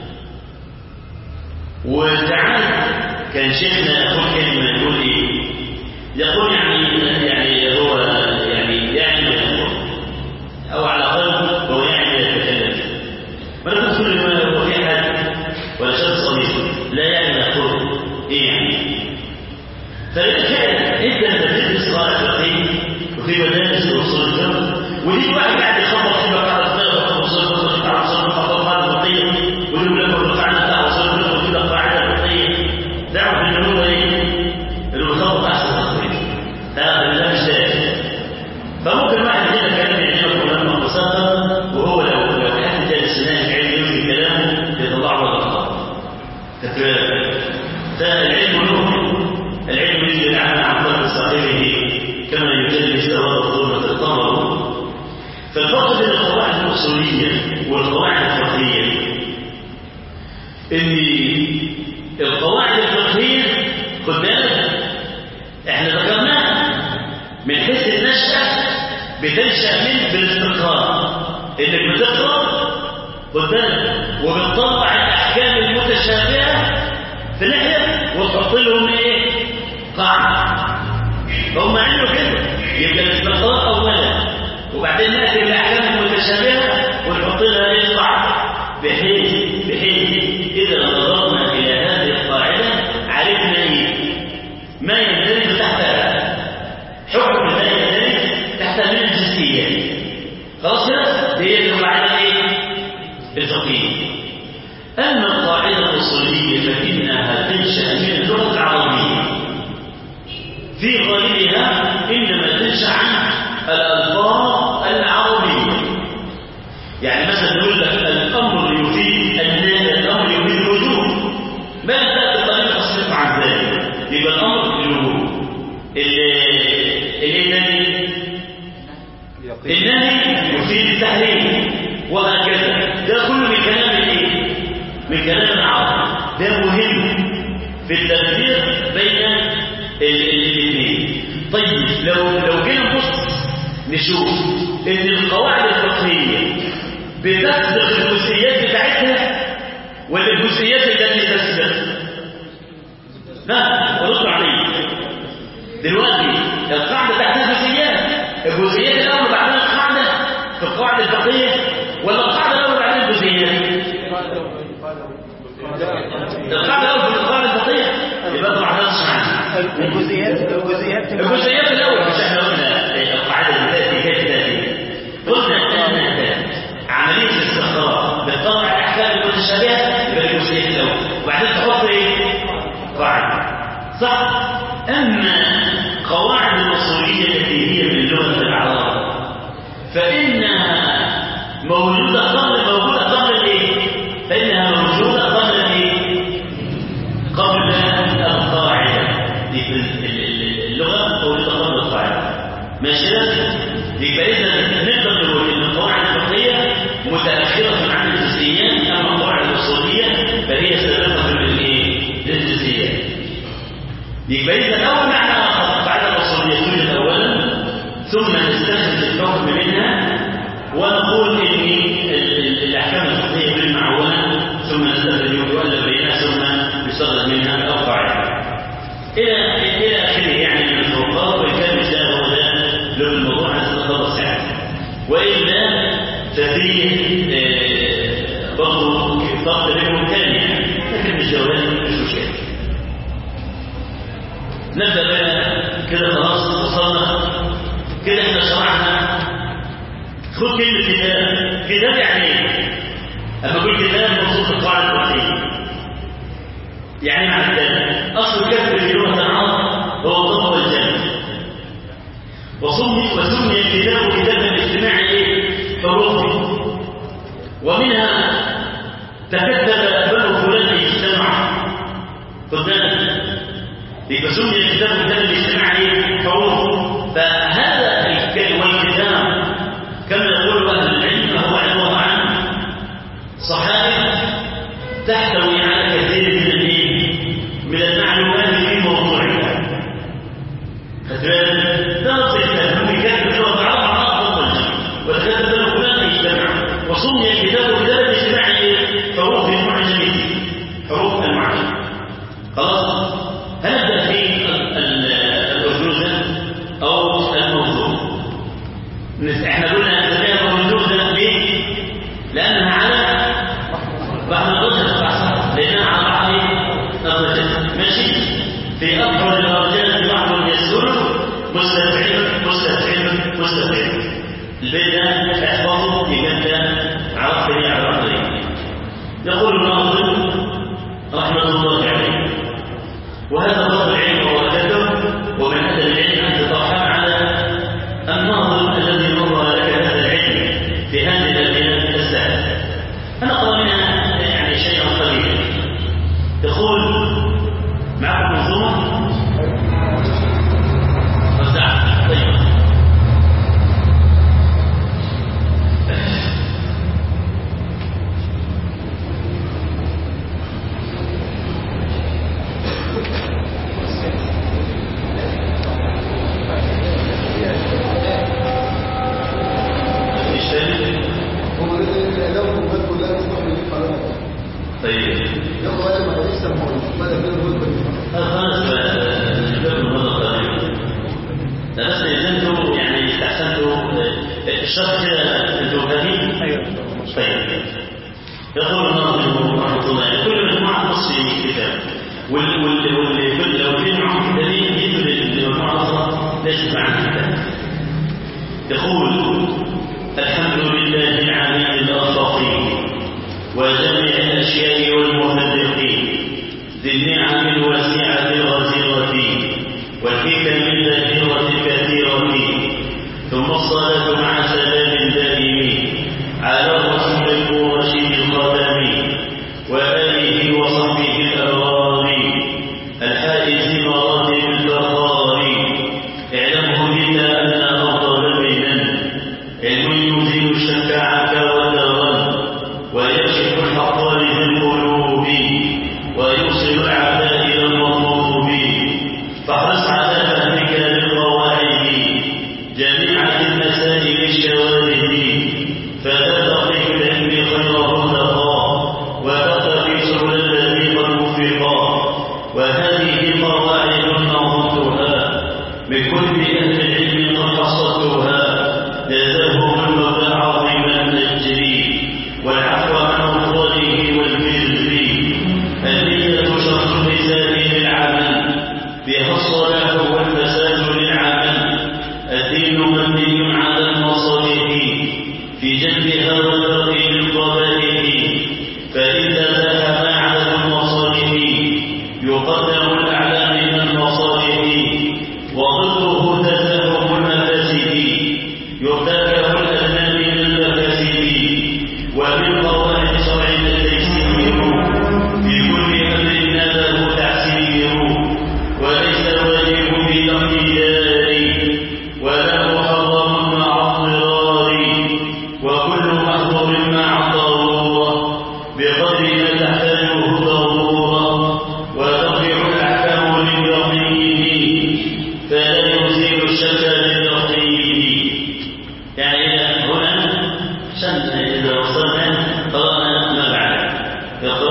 وساعات كان شيخنا يقول كلمه يقول ايه يقول يعني يعني هو يعني يعني ما يقول او على قلبه هو يعني يتكلم ما نقول كل ما هو في حد ولا شخص صغير لا يعني يقول ايه يعني فكان انت لما تدرس قواعد فقهيه وفي مدارس اصول الفقه ودي واحد قاعد يخبط في بقى الفقه وصول الفقه بتاع اصول الفقه قواعد فقهيه ويقول لك القاعده بتاع اصول الفقه وكده قاعده فقهيه تعرف ان هو ايه؟ انه بيخبط احسن تقريبا هذا لا مش داعي فممكن واحد كده كلام يعجبك ولما انبسطت وهو لو لو حد جالس هناك علم يمكن كلامه يطلع له غلطات فالعلم نور العلم يجري عن عن قلب صاحبه كما يجري سواد ظلمة القمر فالفرق بين القواعد الأصولية والقواعد الفقهية إن القواعد الفقهية خد بالك احنا ذكرناها من حيث النشأة بتنشأ منه بالاستقرار انك بتقرا خد بالك وبتطلع الاحكام المتشابهه في ناحيه وتحط لهم ايه؟ قاعده هم عملوا كده يبقى الاستقرار اولا وبعدين ناتي بالاحكام المتشابهه ونحط لها ايه قاعده بحيث بحيث اذا نظرنا الى هذه القاعده عرفنا ايه؟ ما يندرج تحتها حكم لا يندرج تحت من الجزئيات خلاص كده دي القاعده ايه الفقهيه اما القاعده الاصوليه فانها تنشا من اللغه العربيه في غالبها انما تنشا عن الالفاظ العربيه يعني مثلا يقول لك الامر يفيد النهي الامر يفيد الوجوب ما تاتي طريقه تصرف عن ذلك يبقى الامر الوجوب النهي النهي يفيد التحريم وهكذا ده كله من كلام الايه من كلام العرب ده مهم في التفريق بين الاثنين طيب لو لو جينا نبص نشوف ان القواعد الفقهيه بتسبق الجزئيات بتاعتها ولا الجزئيات التي تسبق ها ردوا علي دلوقتي القاعده تحت الجزئيات الجزئيات الاول بعدين القاعده في القواعد الفقهيه ولا القاعده الاول بعدين الجزئيات القاعده الاول في القواعد الفقهيه يبقى ما عرفناش عنها الجزئيات الجزئيات الجزئيات الاول مش احنا قلنا القاعده الذاتيه كيف ذاتيه قلنا ان عمليه الاستقرار بتطلع الاحكام المتشابهه يبقى الجزئيات الاول وبعدين تحط ايه قاعده صح اما قواعد الاصوليه التي هي من لغه العرب فانها موجوده قبل موجوده قبل الايه فانها موجوده قبل الايه قبل القاعده دي في اللغه موجوده قبل القاعده ماشي يبقى اذا نقدر نقول ان القواعد الفقهيه متاخره عن الجزئيات اما القواعد الاصوليه فهي سابقه للايه للجزئيات يبقى اذا اول معنى القاعده الاصوليه توجد اولا ثم نستخرج الحكم منها ونقول ان الاحكام الفقهيه بالمعونه ثم نستخرج يؤلف بينها ثم يستخرج منها أو قاعدة إلى إلى آخره يعني من الفروقات وإن كان مش ده هو ده له الموضوع عن خلاص يعني وإلا ففيه آه، برضه فرق بينهم تاني يعني لكن مش جوال مش مشكلة نبدأ بقى كده خلاص وصلنا كده احنا شرعنا خد كلمة كتاب كتاب يعني ايه؟ أما أقول كتاب مخصوص القواعد الوحيدة يعني مع الكتاب أصل الكتاب في لغة العرب هو الضم والجمع وسمي وسمي الكتاب كتابا اجتماعي ايه؟ حروفي ومنها تكتب بنو فلان اجتمع خد بالك يبقى سمي الكتاب كتابا اجتماعي حروف فهذا الكلمة والكتاب كما يقول أهل العلم هو عبارة عن صحائف تحتوي على كثير من الايه؟ من المعلومات في موضوعها خدت بالك؟ ده نص الكتاب هو كتاب اللغة العرب على أفضل وتكتب له فلان اجتمع وسمي الكتاب كتابا اجتماعي حروف المعجم حروف المعجم خلاص هنبدأ في ال- ال- الأرجوزة أو الموضوع احنا قلنا نسميها الأرجوزة ليه؟ لأنها على بعض الرجل صح لأنها على بعض الرجل ماشي في أفضل الأرجال بعض يسر مستفعل مستفعل مستفعل البيت ده احفظه يبقى انت عرفت ليه عرفت ليه يقول الناظم رحمة الله عليه وهذا فضل العلم وبركته ومن هذا العلم أن تطرحان على الناظم الذي مر لك هذا العلم في هذه الأبيات السهلة أنا أقرأ منها يعني شيئا قليلا يقول معكم منظومة وزعت طيب مفيش تاني؟ هو لو مات كلها تستحمل القرار طيب يلا ولا ما لسه ما بدا كده الغلبه دي هذا خلاص الباب المرة قريب لا بس إذا أنتم يعني استحسنتوا الشرط كده أنتم فاهمين؟ ايوه طيب يقول الناظم رحمه الله كل مجموعة نص في كتاب وال وال وال كل لو في معهم دليل يدل للمجموعة الأخرى ليست معها كتاب يقول الحمد لله العلي الأرفقي وجميع الأشياء والمفرقين ذي النعم الواسعة الغزيرة والحكم الذاكرة الكثيرة ثم الصلاة مع سلام دائم على الرسول الرشيد الخاتم وآله وصحبه الأبرار الحائز مراتب الفخار اعلمه بنا أن أفضل بينا علم يزيل الشك عنك والدرن ويكشف الحق لذي القلوب ويوصل العبد إلى المطلوب فاحرص على فهمك للقواعد جميعة المسائل الشوارد فلا تقف العلم خيره لقى وتقتفي سبل الذي قد وفقا وهذه قواعد نظمتها بكل أهل العلم قد حصلتها جزاهم المولى عظيما نجري والعفو عن أفضله والبر النية شرط اللسان للعمل بها الصلاح والفساد للعمل الدين مبني على المصالح في جلبها وترك للقبائل فإذا زاح معدن المصالح يقدم الأعلى من المصالح وضده تزاحم المفاسد يرتكب الأدنى من المفاسد ومن قواعد شرع التيسير في كل أمر ناله تعسير وليس واجب بالاقتدار ولا محرم مع اضطرار وكل محظور مع ضرورة بقدر ما تحتاجه ضرورة وترجع الأحكام لليقين فلا يزيل الشك لليقين يعني هنا عشان إذا وصلنا قرأنا ما بعد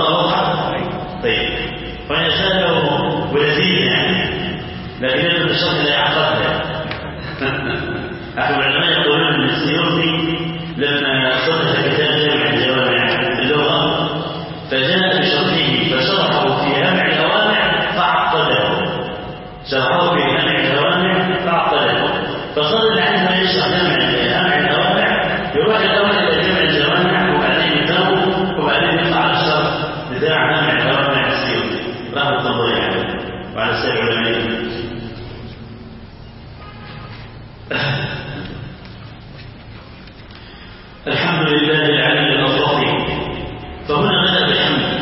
الحمد لله العلي العظيم فهنا بدأ بالحمد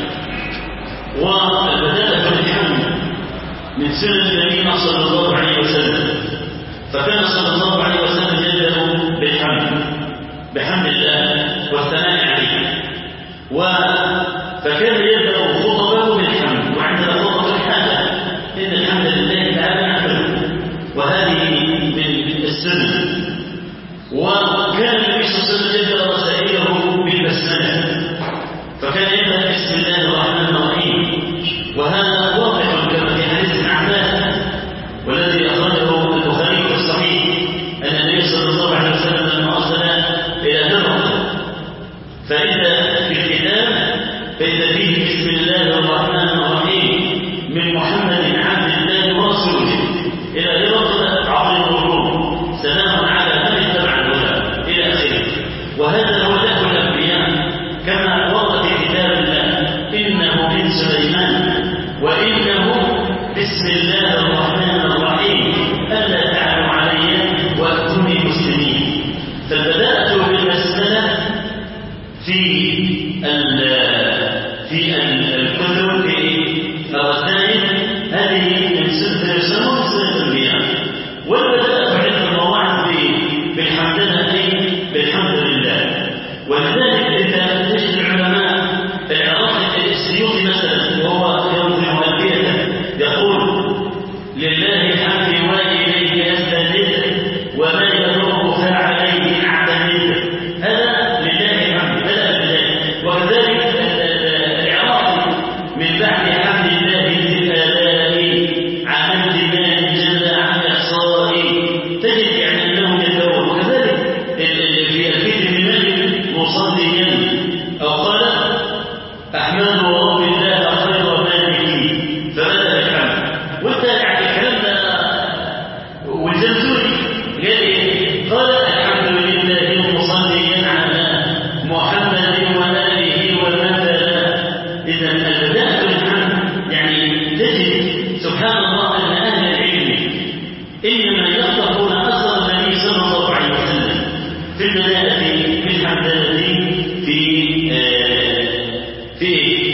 وبدأ بالحمد من سنة نبينا صلى الله عليه وسلم فكان صلى الله عليه وسلم يبدأ بالحمد بحمد الله والثناء عليه و فكان يبدأ خطبه بالحمد وعندنا خطبة الحاجة إن الحمد لله تعالى نحمده وهذه من السنة وكان النبي صلى الله عليه وسلم يبدأ رسائله بالبسملة فكان يبدأ بسم الله الرحمن الرحيم وهذا واضح كما في حديث ابن عباس والذي أخرجه البخاري في الصحيح أن النبي صلى الله عليه وسلم لما أرسل إلى هرقل فإذا في الكتاب فإذا فيه بسم الله الرحمن الرحيم من محمد عبد الله ورسوله إلى هرقل عظيم الروم سلام على من اتبع الهدى إلى آخره وهذا هو له الأنبياء كما ورد في كتاب الله إنه من سليمان وإنه بسم الله الرحمن الرحيم ألا تعلوا علي وأتوني مسلمين فالبداءة بالبسملة في ال في ال- الكتب في الرسائل هذه من سنة يسمون سنة الأنبياء والبداءة عند المواعظ ب- بالحمدلله أي بالحمد لله ولذلك إذا تجد العلماء العراقي السيوطي مثلا وهو يوضع ألبيته يقول لله حمدي وإليه أستند وما يضر فعليه أعتمد هذا لله حمد بدأ بذلك وكذلك العراقي من بعد حمد الله بالآلاء عملت ما جل عن إحصائي تجد يعني أنه يتوب وكذلك ال- ال- في الفيديو من مالك مصليا أو قال أحمد رب الله خير مالك فبدأ بالحمد وانت يعني الكلام ده والزمزوري قال ايه؟ قال الحمد لله مصليا على محمد وآله ومن تلا إذا البداء بالحمد يعني تجد سبحان الله أن أهل العلم إنما يخطفون أثر النبي صلى الله عليه وسلم في البداية بالحمدلله في آه، في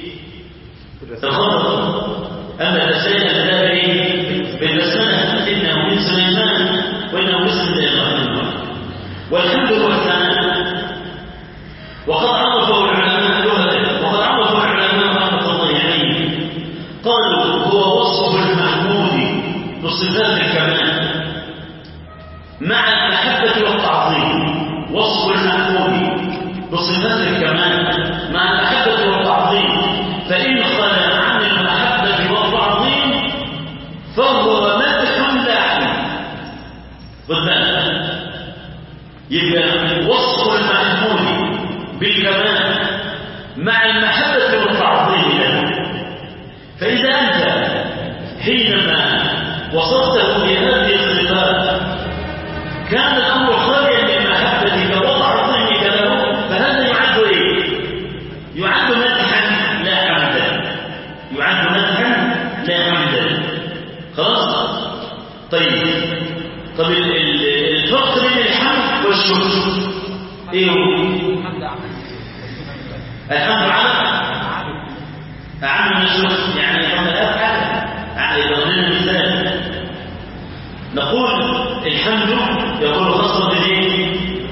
الخطر أما الرسائل البدائي بالبسملة إنه من سليمان وإنه بسم الله الرحمن الرحيم والحمد هو الثناء وقد عرفه العلماء لغة وقد عرفه العلماء رحمة الله عليهم قالوا هو وصف المحمود بصفات الكمال مع المحبة والتعظيم وصف المحمود بصفات الكمال مع المحبة والتعظيم فإن خلى عن المحبة والتعظيم فهو مدح لا حمد خد بالك يبقى وصف المحمود بالكمال مع المحبة والتعظيم له فإذا أنت حينما وصفته بهذه الصفات كان الأمر خاليا من محبتك وتعظيمك له فهذا يعد إيه؟ يعد مدحا لا حمدا يعد مدحا لا حمدا خلاص؟ طيب طب ال- ال- الفرق بين الحمد والشكر ايه هو؟ الحمد على أعم من الشكر يعني كما الأفعل يعني ضمن مثال نقول الحمد يقول خاصة بالايه؟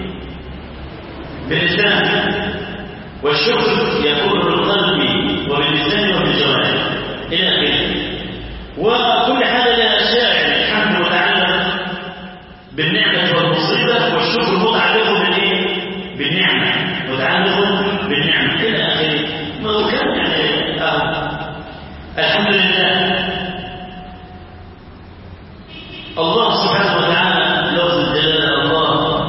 باللسان والشكر يكون بالقلب وباللسان وبالجوارح إلى آخره وكل هذا لا شاعر الحمد متعلق بالنعمة والمصيبة والشكر متعلق بالإيه؟ بالنعمة متعلق بالنعمة إلى آخره ما هو كان يعني آه. الحمد لله الله سبحانه وتعالى لفظ الجلال الله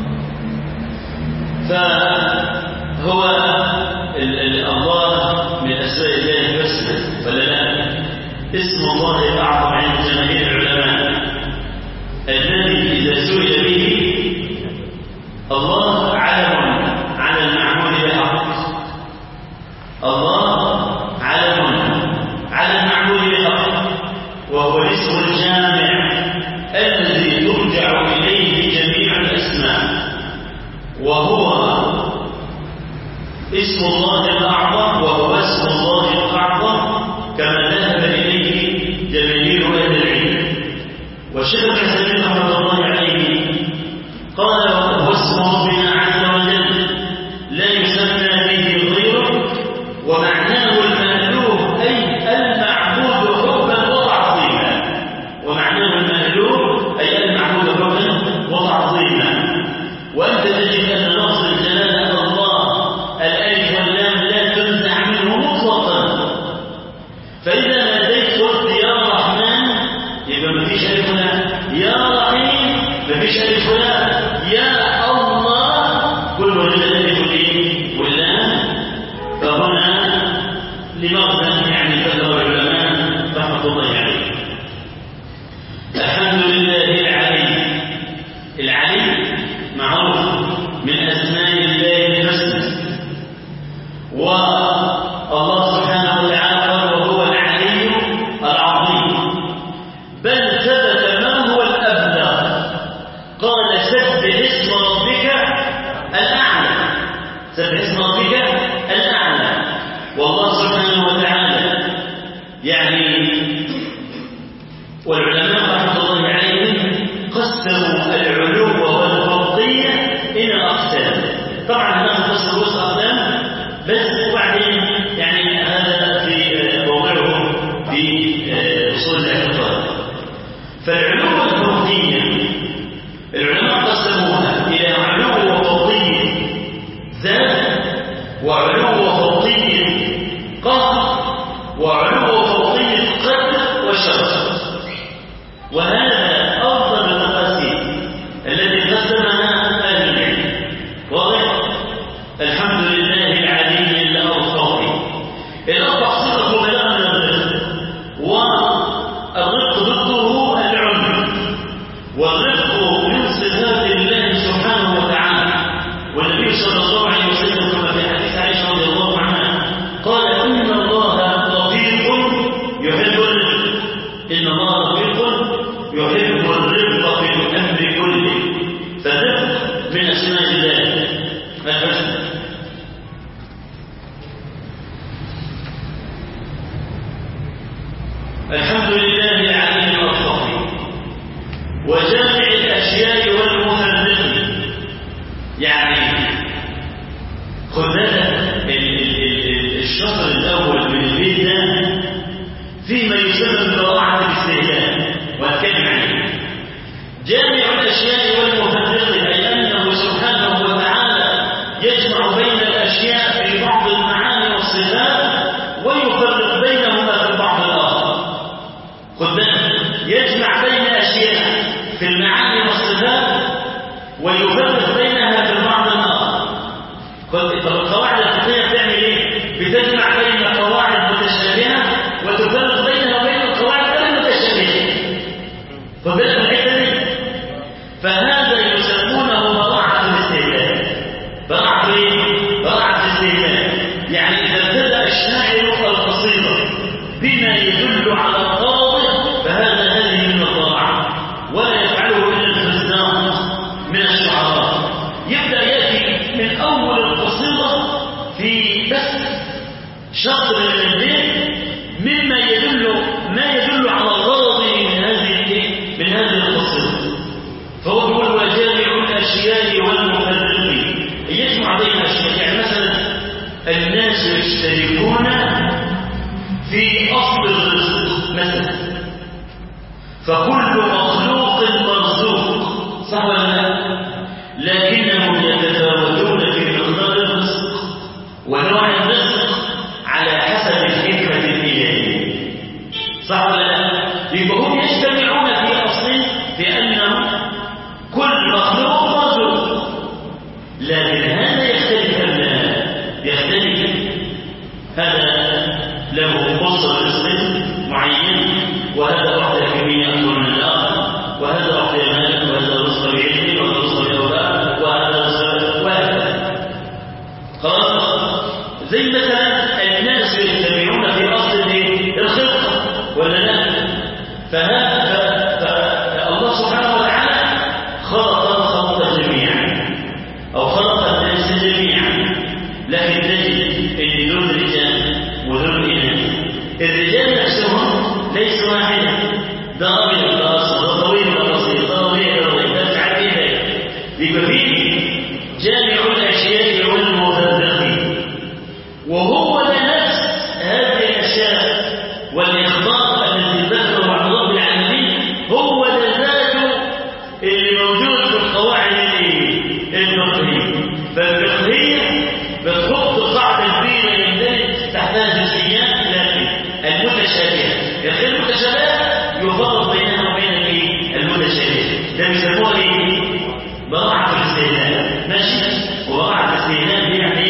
فهو ال- ال- الله من أسماء الله الحسنى ولا لا؟ اسم الله الأعظم عند جماهير العلماء الذي إذا سئل به الله علم على المعمول بحق الله علم على المعمول بحق وهو الاسم الجامع الذي يرجع إليه جميع الأسماء وهو قال سبح اسم ربك الأعلى سبح اسم ربك الأعلى والله سبحانه وتعالى يعني والعلماء رحمة الله عليهم قسموا العلو والفوقية إلى أقسام طبعا هناك قسم وسط أقسام بس وبعدين يعني هذا في موضعه في أصول الاعتقاد فالعلو والفوقية العلماء قسموها إلى علو وفوقية ذات وعلو وفوقية قهر وعلو وفوقية قدر وشر وهذا أفضل التقاسيم الذي قسمها أهل العلم واضح الحمد لله العلي الأوفق الأوفق صفة بلاغ من الرزق والرزق ضده العلم والرزق من صفات الله سبحانه وتعالى والنبي صلى الله عليه وسلم كما في حديث عائشة رضي الله عنها قال إن الله لطيف يحب الرزق إن الله لطيف يحب الرفق في الأمر كله فالرفق من أسماء الله الحسنى الحمد لله العليم الرحيم وجامع الأشياء والمفرق يعني خد بالك الشطر الأول من البيت ده فيما يسمى بضاعة الاستهلاك واتكلم عنه جامع الأشياء والمفرق أي أنه سبحانه وتعالى يجمع بين الأشياء في بعض المعاني والصفات ويفرق بينهما في بعض الآخر خد بالك يجمع بين أشياء في المعاني والصفات ويفرق بينها في بعض الآخر خد طب القواعد الفقهية بتعمل إيه؟ بتجمع بين قواعد متشابهة وتفرق بينها وبين القواعد غير المتشابهة خد بالك من الحتة دي فهذا يسمونه براعة الاستهلاك براعة ايه؟ براعة الاستهلاك يعني إذا ابتدأ الشاعر القصيدة بما يدل على القاضي فهذا هذه من البراعة ولا يفعله إلا الفزاق من الشعراء يبدأ يأتي من أول القصيدة في بس شطر من البيت مما يدل ما يدل على الغاضي من هذه من هذه القصيدة فهو يقول وجامع الأشياء والمفرقين يجمع بين الأشياء يعني مثلا الناس يشتركون في أصل الرزق مثلا فكل مخلوق مرزوق صح ولا لا؟ لكنهم يتفاوتون في مقدار الرزق ونوع الرزق على حسب الحكمة الإلهية صح ولا لا؟ يبقى هم يجتمعون في أصل بأنهم كل مخلوق مرزوق لكن هذا يختلف أم لا؟ يختلف هذا له قصة رزق معين وهذا أعطى كمية أكبر من الآخر وهذا أعطى مال وهذا رزق بعلم وهذا رزق بأولاد وهذا رزق وهكذا خلاص زي مثلا الناس يجتمعون في أصل الخلقة ولا لا؟ فهذا فالله سبحانه وتعالى خلق الخلق جميعا أو خلق الناس جميعا لكن تجد ان دول رجال ودول اناث الرجال نفسهم ليسوا واحدا ده راجل ده اصل ده طويل ده قصير ده ربيع ده ربيع ده مش عارف ايه ده يبقى فيه جامع الاشياء والمفرقين وهو ده نفس هذه الاشياء والاخبار الذي ذكره عن رب العالمين هو ده ذاته اللي موجود في القواعد الفقهيه فالفقهيه بتحط قاعده كبيره يندرج تحتها جزئيات لكن المتشابهه يعني المتشابهه يفرق بينها وبين الايه؟ المتشابهه ده بيسموها ايه؟ براعه الاستهلاك ماشي وبراعه الاستهلاك دي يعني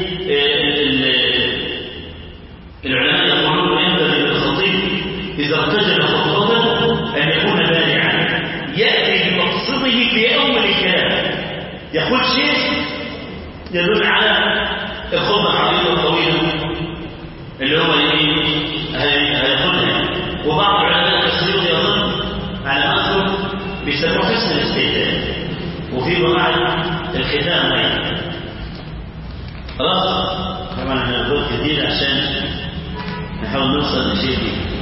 ايه؟ العلماء يقولون ينبغي للخطيب اذا ارتجل خطبه ان يكون بارعا ياتي بمقصده في اول الكلام يقول شيء يدل على الخطبه العريضه الطويله اللي هو هياخدها وبعض علماء التفسير يظن على ما بيسموه حسن الاستهلاك الختام أيضا خلاص طبعا احنا نقول كتير عشان نحاول نوصل لشيء فيه.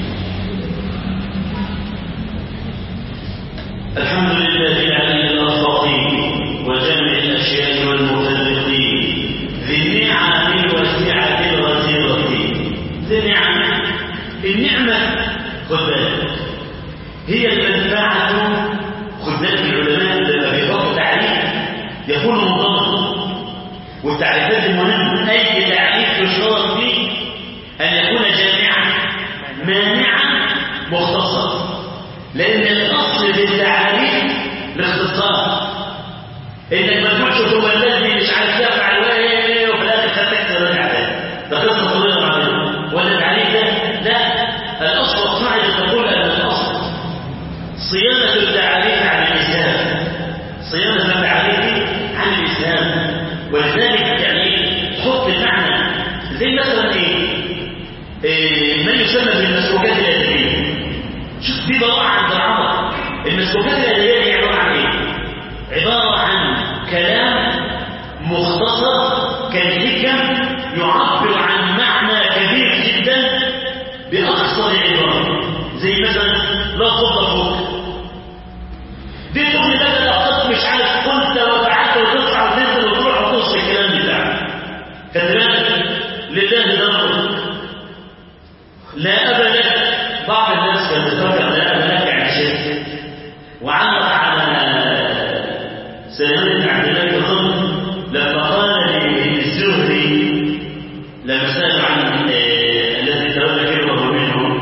الحمد لله العلي الأرفقي وجمع الأشياء والمفرقين ذي النعم الوسيعة الغزيرة ذي النعم النعمة خد بالك هي المنفعة خد بالك العلماء لما بيحطوا تعريف يكون منضبط والتعريفات المهمة أي تعريف يشترط فيه أن يكون جامعا مانعا مختصرا لأن الأصل في التعريف الاختصار إنك ما تقولش هو الذي مش عارف يفعل وإيه وفي الآخر خدتك تراجع ده قصة طويلة معلومة ولا التعريف ده لا الأصل القاعدة تقول أن الأصل صيانة التعريف عن الإسلام صيانة التعريف عن الإسلام ولذلك يعني حط المعنى زي مثلا ايه, إيه ما يسمى بالمسلوكات الادبيه شوف في براءه عند العرب المسلوكات الادبيه دي عباره عن ايه عباره عن كلام مختصر كالحكم يعبر عن معنى كبير جدا باقصر عباره زي مثلا لا تضر فوق دي تقول لك لقد مش عارف قلت وفعلت وتطلع وتنزل وتروح وتوصل الكلام بتاعك كذلك لله ذنبك لا أبا لك بعض الناس كانت تفكر لا أبا لك يعني شرك وعلق على سليمان بن عبد الله الخضر لما قال للزهري لما سأل عن الذي تولى كلمه منه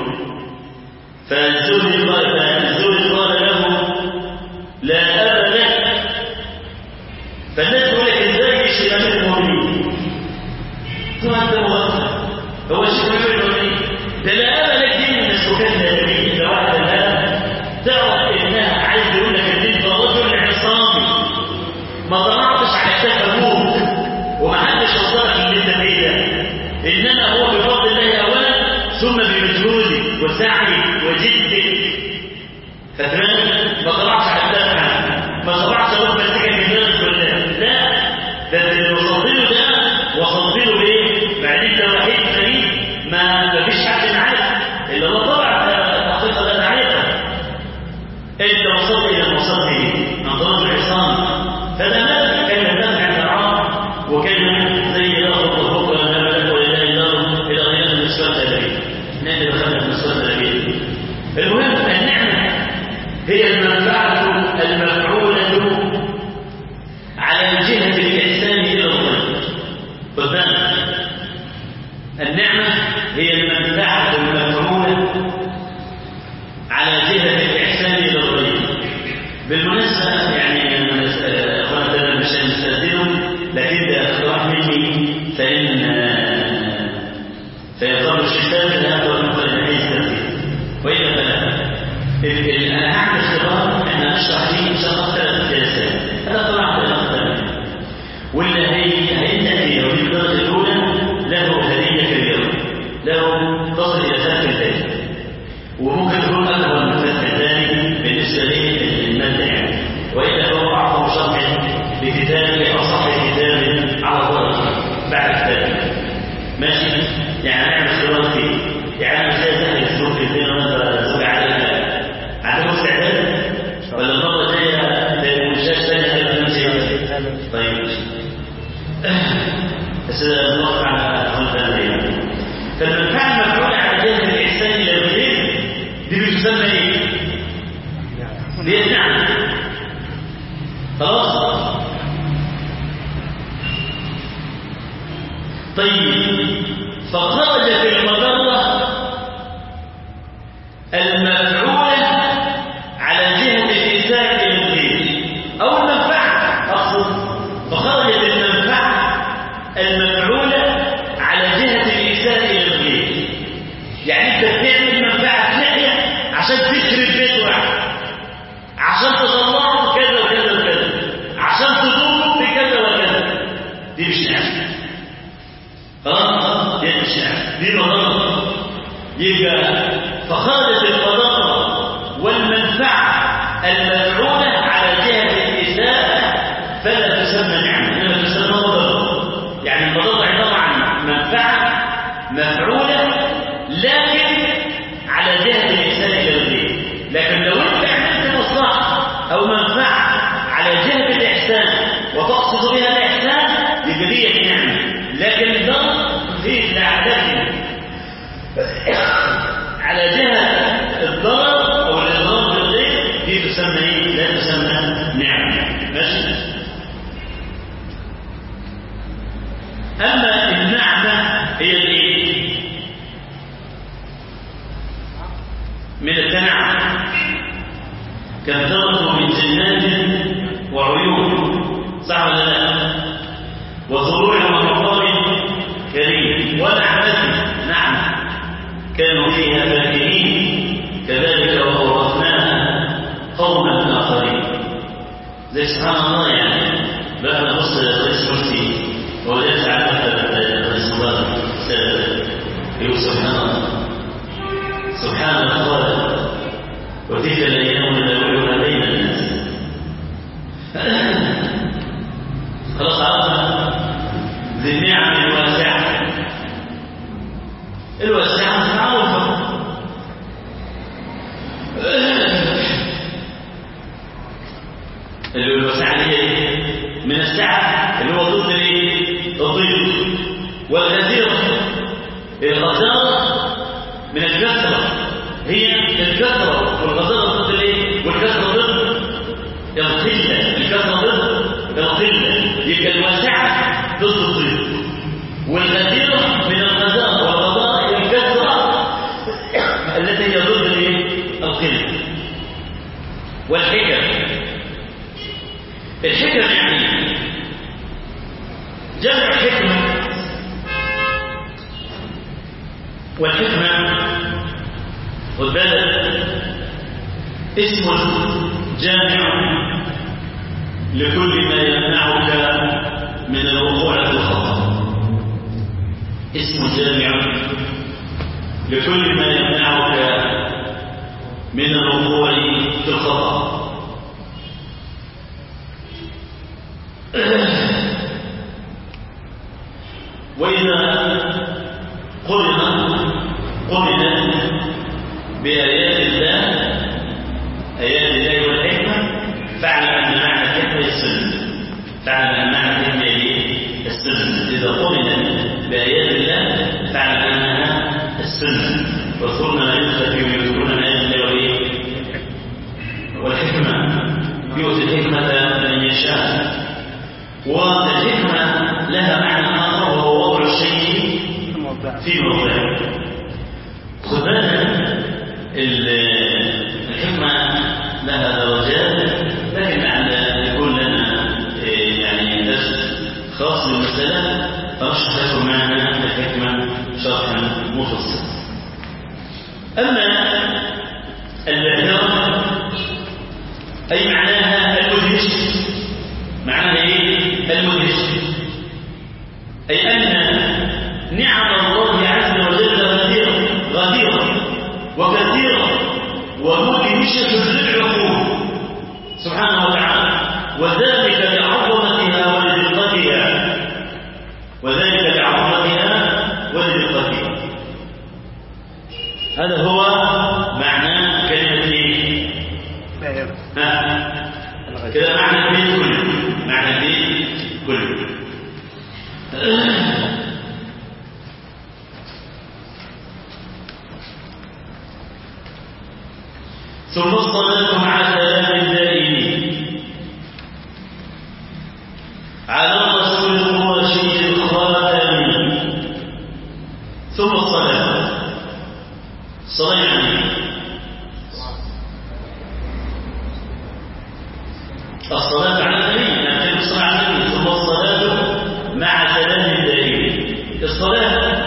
فالزهري قال فالزهري قال له لا أبا لك فالناس تقول لك ازاي يشهد امير المؤمنين ثم انت موقف هو شيخ امير المؤمنين ده لا ابا لك دي من السكان الادبيه ده واحد الان تعرف انها عايز يقول لك ان انت رجل عصامي ما طلعتش على كتاف ابوك ومحدش وصلك اللي انت فيه ده انما هو بفضل الله اولا ثم بمجهودك وسعيك وجدك فتمام ما طلعش على كتاف ما طلعش ابوك مسكك من دماغك لا ده اللي وصلت له ده وصلت له بايه؟ بعدين انت وحيد فريد ما مفيش حد معاك اللي هو طبعا الحقيقه ده تعرفها انت وصلت الى وصلت ايه؟ عن طريق العصام فده ما كان ينبغي عند العرب وكان زي لا خطوه بكره لا ملك ولا اله الى غير الاسلام الادبي نحن دخلنا في الاسلام الادبي المهم النعمه هي المنفعه المفعوله على جهة الإحسان إلى الغير قدام النعمة هي المنفعة المفعولة على جهة الإحسان إلى الغير بالمناسبة يعني أخوانا أنا مش هنستخدمهم لكن ده اقتراح مني فإن فيقام الشتاء لا تنقل الحديث وإلا فلا أنا هعمل اختبار احنا نشرح فيه إن شاء الله ثلاث جلسات هذا طبعا الأخطر واللي هي هينتهي في الدرجة الأولى له هدية كبيرة له تصل إلى ثلاث البيت وممكن تكون أكبر من فتح الثاني بالنسبة للمادة يعني وإلا هو أعظم شرح لكتاب أصح كتاب على ظهر بعد كتاب ماشي يعني هنعمل اختبار فيه يعني مش زي سهل السوق في الدنيا وانت زوج على عندكم استعداد ولا المرة الجاية مش ثانية طيب بس نوقف على خلف فالمنفعة المفعولة على جهة الإحسان إلى الغير دي بتسمى إيه؟ دي النعمة خلاص طيب فخرجت المضرة المفعولة على جهة الإساءة إلى الغير أو المنفعة أقصد فخرجت المنفعة المفعولة على جهة الإساءة إلى الغير يعني أنت بتعمل منفعة ناحية عشان تخرب بيت واحد عشان تطلعه كذا وكذا وكذا عشان تضره بكذا وكذا دي مش نعمة خلاص دي مش نعمة دي مضرة يبقى فخرجت المضرة والمنفعة المفعولة على جهة الإساءة فلا تسمى نعمة إنما تسمى مضرة يعني المضرة عبارة عن منفعة مفعولة لكن على جهة الإحسان إلى الغير لكن لو أنت عملت مصلحة أو منفعة على جهة الإحسان وتقصد بها الإحسان يبقى دي نعمة لكن الضرر في العدد على جهة الضرر أو الإضرار بالغير دي تسمى إيه؟ لا تسمى نعمة ماشي أما النعمة هي الإيه؟ من التنعم كم تركوا من جنات وعيون صح ولا لا وزروع ومقام كريم ونعمة نعمة كانوا فيها فاكهين كذلك وأورثناها قوما آخرين زي سبحان الله يعني بقى نبص رئيس مرسي هو ليس على رئيس الله يقول سبحان الله سبحان الله وتلك الأيام نداولها بين الناس خلاص عرفنا ذي النعم الواسعة الواسعة معروفة اللي الواسعة اللي هي من السعة اللي هو ضد الايه؟ الضيق والغزيرة الغزارة من الكثرة هي الكثرة والغزارة ضد الايه؟ والكثرة ضد القلة الكثرة ضد القلة يبقى الواسعة ضد الضيق والغزيرة من الغزارة والغزارة الكثرة التي هي ضد الايه؟ القلة والحكم الحكم يعني جمع حكمة والحكمة خد بالك اسم جامع لكل ما يمنعك من الوقوع في الخطأ اسم جامع لكل ما يمنعك من الوقوع في الخطأ وإذا قرن قرن بآيات الله آيات الله والحكمة فاعلم أن معنى الحكمة السنة فاعلم أن معنى الحكمة هي السنة إذا قرن بآيات الله فاعلم أنها السنة واذكرنا ما يتلى في ويذكرون من آيات الله وإيه والحكمة يؤتي الحكمة من يشاء والحكمة لها معنى آخر وهو وضع الشيء في موضعه خد بالك الحكمة لها درجات لكن لعل يكون لنا يعني درس خاص بالمسألة فنشرح لكم معنى الحكمة شرحا مفصلا أما البهرة أي معناها المدهش معناها ايه المدهش اي ان نعم الله عز وجل غديره غديره وكثيره ومدهشه للعقول سبحانه وتعالى وذلك لعظمتها ولدقتها وذلك لعظمتها ولدقتها هذا هو معنى كلمه ايه ها كده معنى البيت كله معنى البيت كله ثم الصلاة مع سلام الدائمين على الرسول القرشي الخاتم ثم الصلاة الصلاة يعني الصلاة على النبي نحن الصلاة على النبي ثم الصلاة مع سلام الدائم الصلاة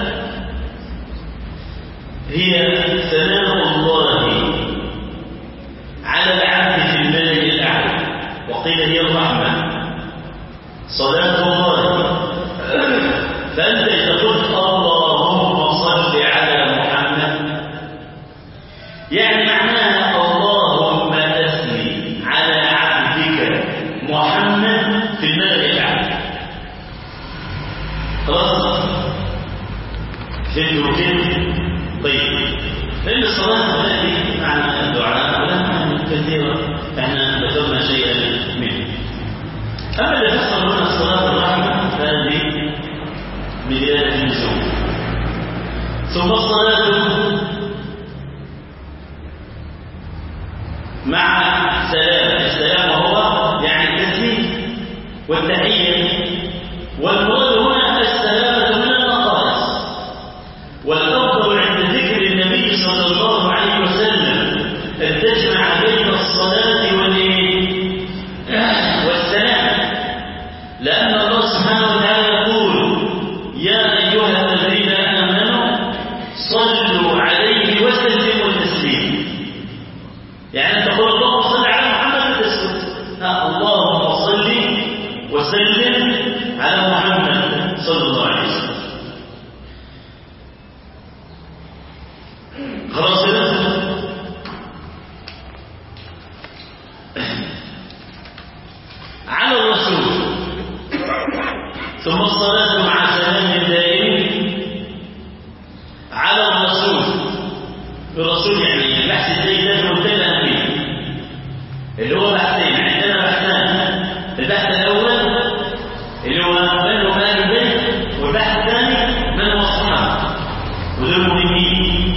هي ثناء الله على العبد في الملك الأعلى وقيل هي الرحمة صلاة الله فأنت إذا قلت اللهم صل على محمد يعني معناها اللهم أثني على عبدك محمد في الملك فهمتوا كده؟ طيب لأن الصلاة هذه معنى الدعاء ولها معاني كثيرة احنا ذكرنا شيئا منه أما اللي فسر هنا الصلاة الرحمة فهذه بزيادة النزول ثم الصلاة مع سلام السلام هو يعني التسليم والتحية والمراد هنا السلامة من المقاصد والأفضل عند ذكر النبي صلى الله عليه وسلم أن تجمع بين الصلاة والإيه؟ والسلام لأن الله سبحانه وتعالى يقول يا أيها الذين آمنوا صلوا عليه وسلموا تسليما يعني أنت تقول اللهم صل على محمد وتسلم اللهم صل وسلم على محمد صلى الله عليه وسلم خلاص كده على الرسول ثم الصلاة مع سلام دائم على الرسول الرسول يعني البحث الثاني ده منتهى فيه اللي هو بحثين عندنا بحثان البحث الأول اللي هو من هو أهل البيت والبحث الثاني من هو الصحابة ودول مهمين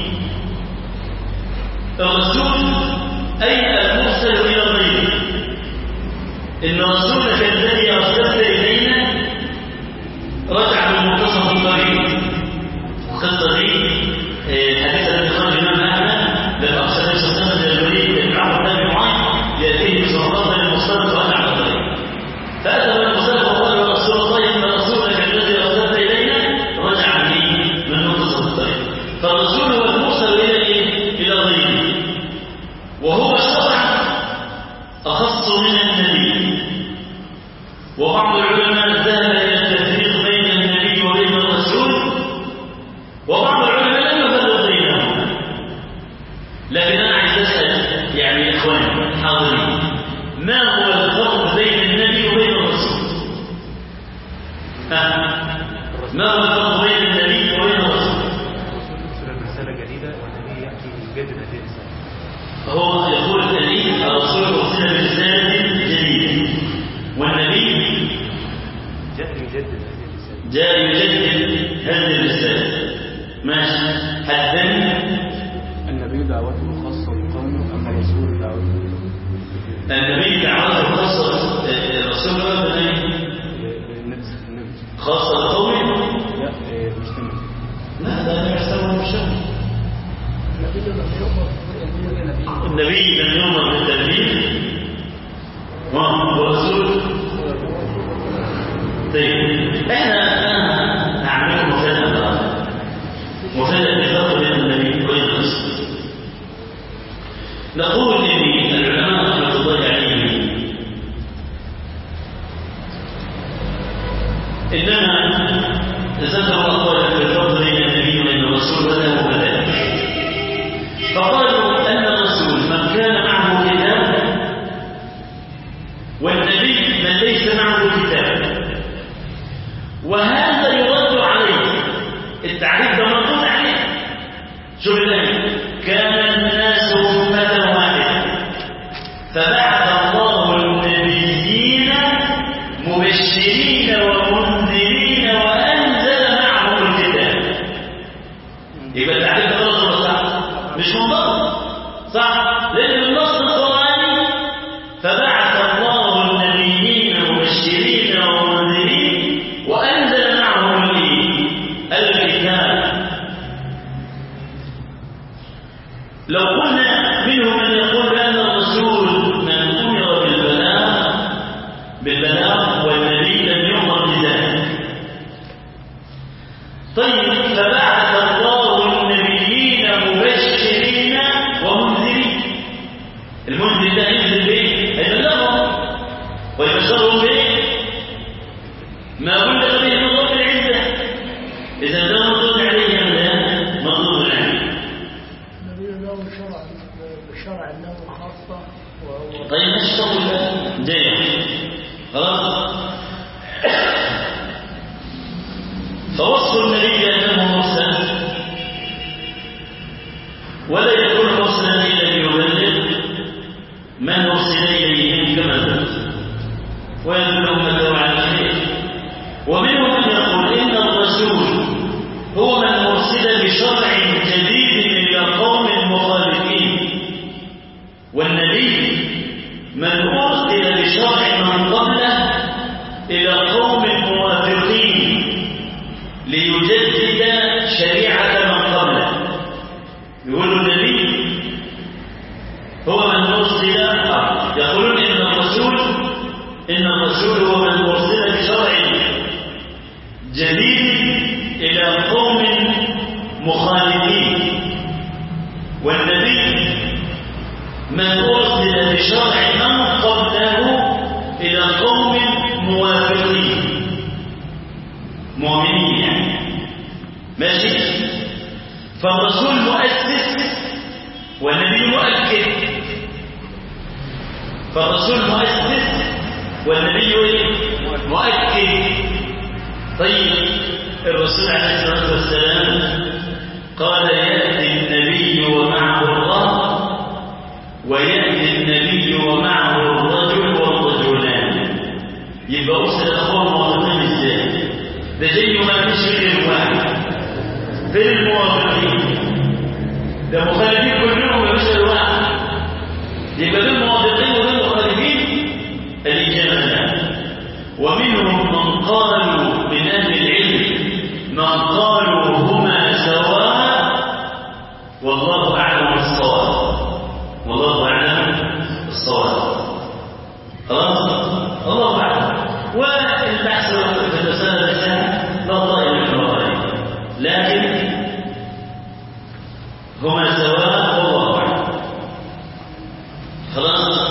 الرسول أي المرسل إلى غيره إن رسولك الذي أرسلت إلينا رجع من منتصف الطريق القصة دي الحديث الذي خرج الإمام أحمد لما أرسل النبي صلى الله عليه وسلم الوليد بن عمرو بن معاذ يأتيه بصلاة المصطلح وأنا على الطريق فأتى من المصطلح وقال يا رسول الله إن رسولك الذي أرسلت إلينا رجع لي من منتصف الطريق فالرسول هو المرسل إلى إيه؟ إلى غيره وهو شرع أخص من النبي وبعض العلماء ذهب إلى التفريق بين النبي وبين الرسول وبعض العلماء لم يفرق بينهما لكن أنا عايز أسأل يعني إخواني الحاضرين ما هو الفرق بين النبي وبين الرسول؟ ها؟ ما هو الفرق بين النبي وبين الرسول؟ يرسل رسالة جديدة والنبي يأتي يجدد هذه الرسالة هو يقول النبي الرسول أرسل برسالة جديدة والنبي جاء يجدد هذه الرسالة جاء يجدد هذه الرسالة ماشي حدثني النبي دعوته خاصة بقومه أما الرسول دعوته النبي دعوته خاصة الرسول قال النبي للنفس النبي خاصة بقومه لا إيه، مجتمع لا ده لا يحسبه مشتمل النبي لم يؤمر بالتنبيه والرسول طيب احنا الان نعمل مفاجأة مفاجأة بفرق بين النبي وبين الرسول نقول ان العلماء رحمة الله عليهم انما ذكروا اقوالا في الفرق بين النبي وبين الرسول وله كذلك فقالوا ان الرسول من كان معه كتاب والنبي من ليس معه كتاب وهذا يرد عليه التعريف ده مردود عليه شوف الآية كان الناس أمة واحدة فبعث الله النبيين مبشرين ومنذرين وأنزل معهم الكتاب يبقى التعريف ده غلط ولا صح؟ مش منضبط صح؟ لأن النص القرآني فبعث الله النبيين مبشرين ومنذرين وأنزل معهم الإيه؟ الكتاب لو قلنا منهم من يقول بأن الرسول من أمر بالبلاغ بالبلاغ والنبي لم يؤمر بذلك طيب فبعث الله النبيين مبشرين ومنذرين المنذر ده ينزل بايه؟ هيبلغهم ويبشرهم بايه؟ ما بلغ به من رب العزه اذا ده مردود عليه ام لا؟ مردود عليه النبي له شرع بشرع له خاصة وهو طيب مش طول جاي خلاص فوصف النبي انه مرسل ويدل أمته على الخير ومنهم من يقول إن الرسول هو من أرسل بشرع جديد إلى قوم مخالفين والنبي من أرسل بشرع من قبله إلى قوم موافقين ليجدد شريعة من قبله يقول النبي هو من أرسل يقولون إن الرسول إن الرسول هو من أرسل بشرع جديد إلى قوم مخالفين والنبي من أرسل بشرع من قبله إلى قوم موافقين مؤمنين يعني ماشي فالرسول مؤسس والنبي مؤكد فالرسول مؤسس والنبي مؤكد طيب الرسول عليه الصلاة والسلام قال يأتي النبي ومعه الله ويأتي النبي ومعه الرجل والرجلان يبقى أرسل أخوه موافقين ازاي ده زي ما فيش فين الواحد فين الموافقين ده مخالفين كلهم ما فيش الواحد يبقى دول موافقين ودول مخالفين الإجابة لا ومنهم من قالوا من أهل العلم من قالوا هما سواء والله أعلم الصواب والله أعلم الصواب خلاص الله أعلم والبحث في المسألة سهل لا طائل من الرأي لكن هما سواء والله أعلم خلاص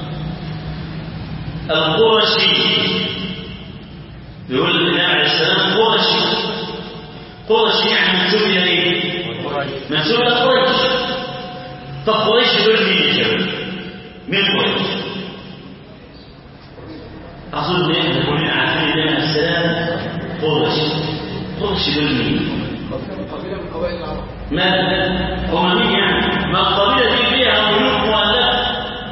القرشي يقول النبي عليه السلام قرشي قرشي يعني منسوب الى ايه؟ منسوب الى قريش طب قريش دول مين يا شباب؟ مين قريش؟ اظن ان احنا كلنا عارفين النبي عليه السلام قرش قرش دول مين؟ قبيلة من قبائل العرب ما هم مين يعني؟ ما القبيله دي فيها ملوك مؤلفه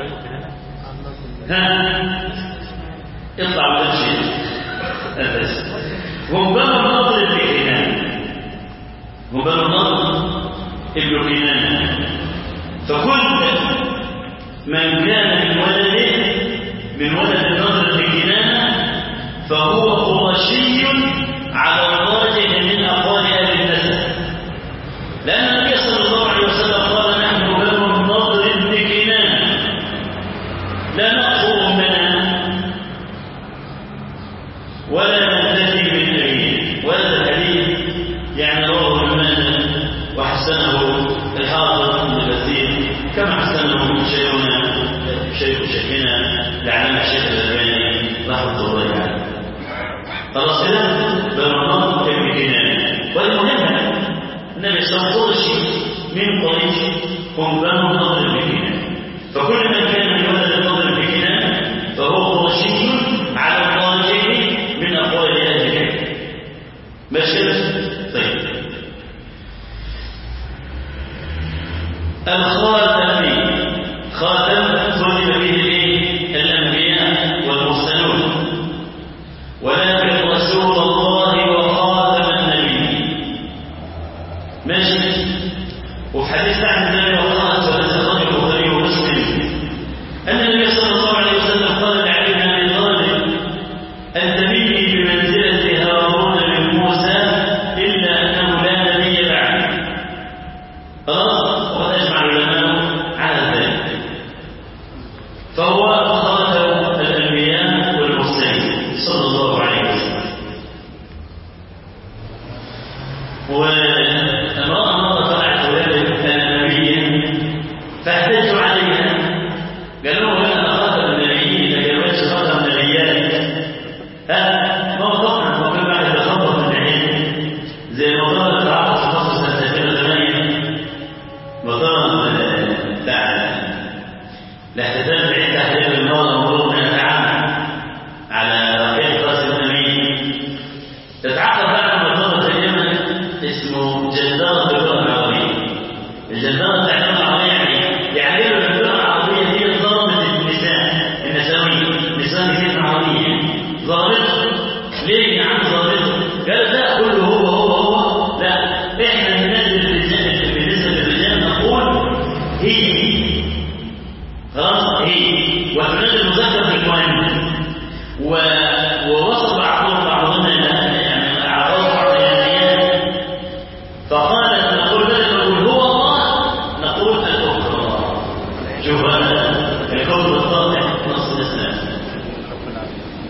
ها اطلع وتمشي بس هم بنو النضر ابن كنان هم بنو النضر ابن كنان فكل من كان من ولده من ولد النضر ابن كنان فهو قرشي على الراجح من اقوال اهل النسب لان النبي صلى الله عليه وسلم قال نحن بنو النضر ابن كنان لا نقصر منها ولا ننتهي من أبيه وهذا الحديث يعني رواه ابن ماجه وحسنه الحافظ ابن كثير كما حسنه شيخنا شيخ شيخنا العلامة الشيخ الألباني رحمة الله عليه خلاص كده برمضان ابن كنانة والمهم النبي صلى الله عليه وسلم من قريش هم بنو النضر بن كنانة فكل من كان من ولد النضر بن كنانة فهو قرشي على الراجح من أقوال أهل العلم ماشي كده؟ طيب الخاتم خاتم ظلم به الايه؟ الأنبياء والمرسلون ولكن رسول الله وخاتم النبي ماشي وفي حديث عن النبي وقالت ولسخرج البخاري ومسلم أن النبي صلى الله عليه وسلم قال لعلي بن أبي طالب أنت مني بمنزلة هارون من موسى إلا أنه لا نبي بعد خلاص وقد أجمع العلماء على ذلك فهو خاتم الأنبياء والمرسلين صلى الله عليه وسلم وامرأة مرة طلعت ولادة كان نبيا فاحتجوا عليها قالوا له أنا خاتم النبيين إذا جابتش خاتم النبيات ها ما هو طبعا هو كل واحد يخبط من العلم زي موضوع التعاطف في مصر سنة 2008 موضوع بتاع الاحتفال بعيد تحرير الموضوع موضوع من التعامل على رحيل قاسم أمين تتعاقد بقى موضوع في اليمن اسمه جدارة اللغة العربية الجدارة التعليم العربية يعني يعلموا اللغة العربية هي ضربة النساء النسوية النساء دي كلمة عربية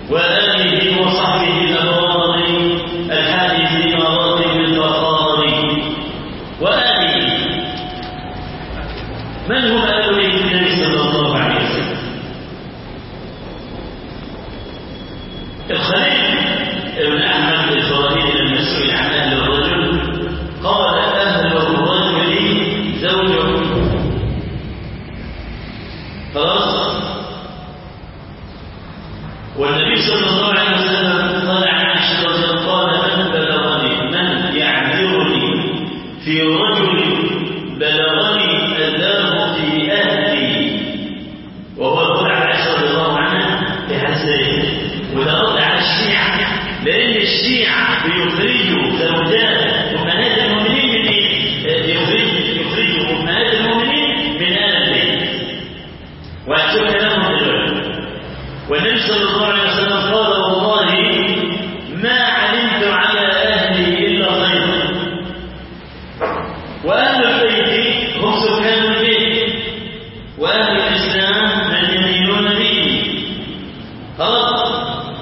وآله وصحبه الأبرار الحادث مراتب الفخار وآله من هم آل بيت النبي صلى الله عليه وسلم الخليل ابن أحمد الفرائدي المسؤول عن أهل الرجل قال أهل الرجل زوجه خلاص والنبي صلى الله عليه وسلم قال عن عائشة رضي الله عنها من بلغني من يعذرني في رجل بلغني أذاه في أهلي وهو يقول عن عائشة رضي الله عنها بحسين وده رد على الشيعة لأن الشيعة بيخرجوا زوجات أمهات المؤمنين من إيه؟ يخرج يخرجوا أمهات المؤمنين من آل البيت وهتشوف كلامهم دلوقتي والنبي صلى الله عليه وسلم قال والله ما علمت على أهلي إلا خيرا وأهل البيت هم سكان البيت وأهل الإسلام من يميلون به خلاص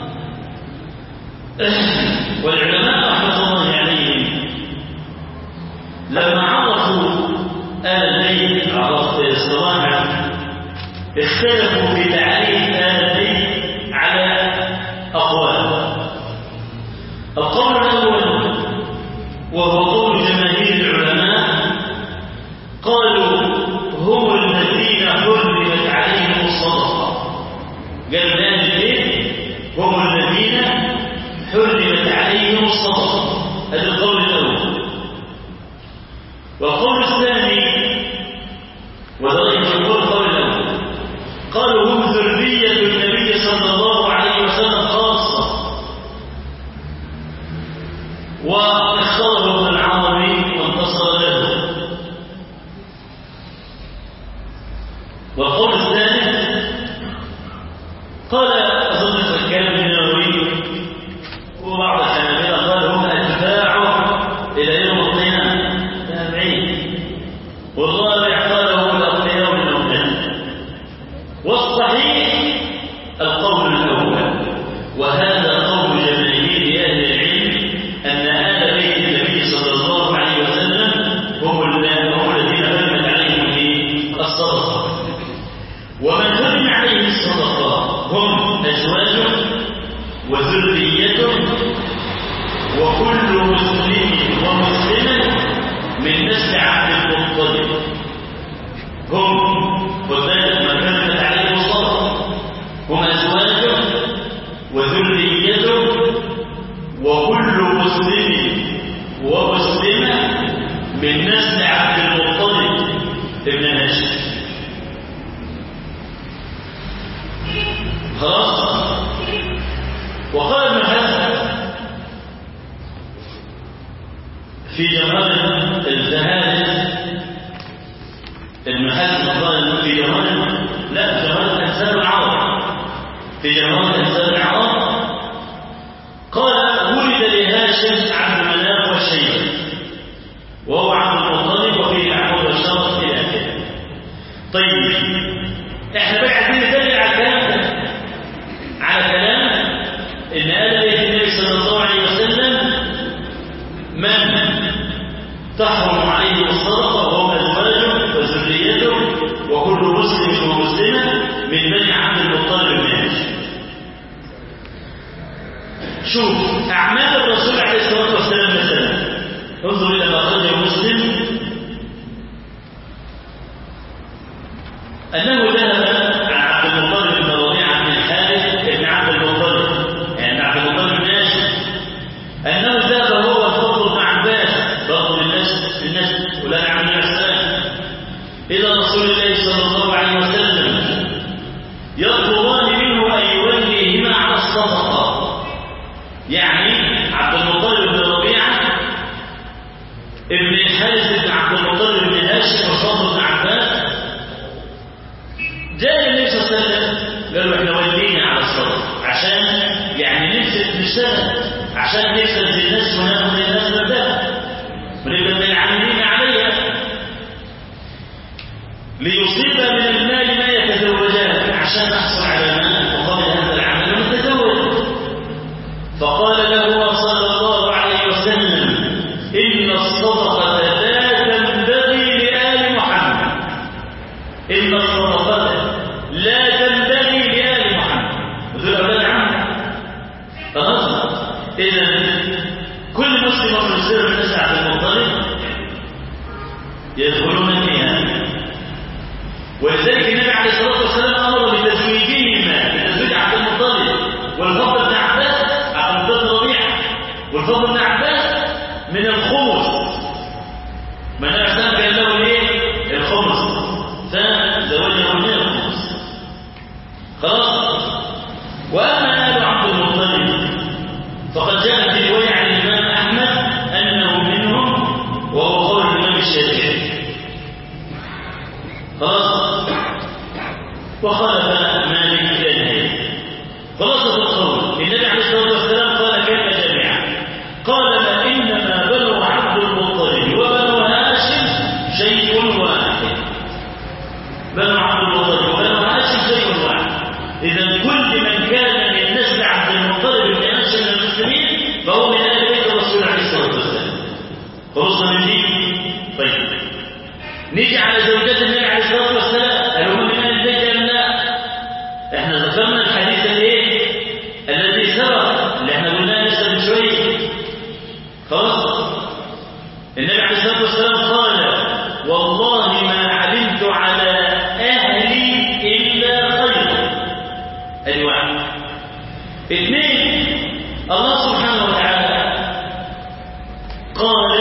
والعلماء رحمة الله عليهم لما عرفوا آل البيت عرفت صراحة اختلفوا في تعريف آل البيت على أقوال القول الأول وهو قول جماهير العلماء قالوا هم الذين حرمت عليهم الصدقة قال آل البيت هم الذين حرمت عليهم الصدقة هذا القول الأول والقول الثاني وذلك القول القول الأول قالوا هم ذرية النبي صلى الله عليه وسلم خاصة واختاره ابن العربي وانتصر له والقول الثالث قال أظن الكلام النووي وبعض الحنابلة قال هم أتباعه إلى يوم القيامة تابعين والرابع قال هم الأولياء من الأولاد والصحيح القول الأول وهذا قول جماهير أهل العلم أن آل بيت النبي صلى الله عليه وسلم هم هم الذين حرمت عليهم الصدقة ومن حرم عليه الصدقة هم أزواجه وذريته وكل مسلم ومسلمة من نسل عبد المطلب هم وذلك من حرمت عليه الصدقة هم أزواجه وذريته وكل مسلم ومسلمة من نسل عبد المطلب ابن هاشم خلاص وقال ابن حزم في جمال الزهاد ابن حزم قال في جمال لا جمال انسان العرب في جمال انسان العرب قال ولد لهاشم عبد مناف والشيبه وهو عبد المطلب وفيه العمود والشرف الى اخره طيب احنا بقى عايزين ندلل على الكلام ده على كلام ان آل بيت النبي صلى الله عليه وسلم من تحرم عليه الصدقه وهم ازواجه وذريته وكل مسلم ومسلمه من بني عبد المطلب بن هاشم شوف اعمال الرسول عليه الصلاه والسلام مثلا انظر الى ما اخرجه مسلم انه ذهب عن عبد المطلب بن ربيعه بن الحارث بن عبد المطلب يعني عبد المطلب بن هاشم انه ذهب هو الفضل بن عباس برضه الناس الناس ولا عن الاسلام الى رسول الله صلى الله عليه وسلم يطلبان منه ان يوليهما على الصدقه يعني عبد المطلب بن ربيعه ابن الحارث بن عبد المطلب بن هاشم وفضل بن عباس جاء النبي صلى الله عليه وسلم قال له احنا والدينا على الصدقه عشان يعني نفسد نشتغل عشان نفسد للناس وناخد الناس مبدأ ونبقى من العاملين عليها ليصيب من المال ما يتزوجان عشان نحصل على مال مقابل هذا العمل ونتزوج إذا كل مسلم ومسلم من نسل عبد المطلب يدخلون فيها ولذلك النبي عليه الصلاة والسلام أمر بتزويجهما بتزويج عبد المطلب والفضل بن عباس عبد المطلب ربيعة والفضل بن عباس من الخمس ما النبي عليه الصلاة والسلام قال له ايه الخمس فزوجه من الخمس خلاص وأما آل عبد المطلب فقد جاء في رواية عن الإمام أحمد أنه منهم وهو قول الإمام الشافعي خلاص وخالف مالك إلى النهاية خلاصة القول النبي عليه الصلاة والسلام قال كلمة جامعة قال ما إنما بنو عبد المطلب وبنو هاشم شيء واحد بنو عبد المطلب وبنو هاشم شيء واحد إذا كل من كان من نسل عبد المطلب بن هاشم من المسلمين فهو من آل بيت الرسول عليه الصلاة والسلام خلصنا من دي طيب نيجي على زوجات النبي عليه الصلاة والسلام هل هم من آل البيت أم لا احنا ذكرنا الحديث الايه الذي سبق اللي احنا قلناه لسه من شويه خلاص النبي عليه الصلاه والسلام قال والله ما علمت على اهلي الا خيرا ادي واحد اثنين الله سبحانه وتعالى قال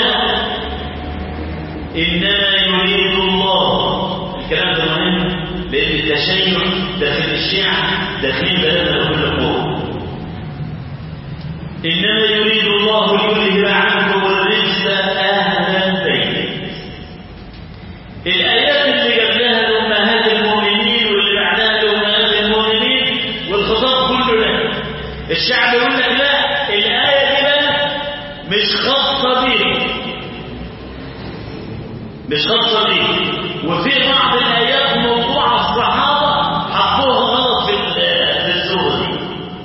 انما يريد الله الكلام ده مهم لان التشيع داخل الشيعه داخلين بلدنا كل قوه انما يريد الله ليذهب عنكم الرجس اهل البيت الايات اللي قبلها لامهات المؤمنين واللي بعدها لامهات المؤمنين والخطاب كله له الشعب يقول لك لا الايه دي بقى مش خاصه بيك مش خاصه بيك وفي بعض الايات موضوع الصحابه حطوها غلط في في السوره دي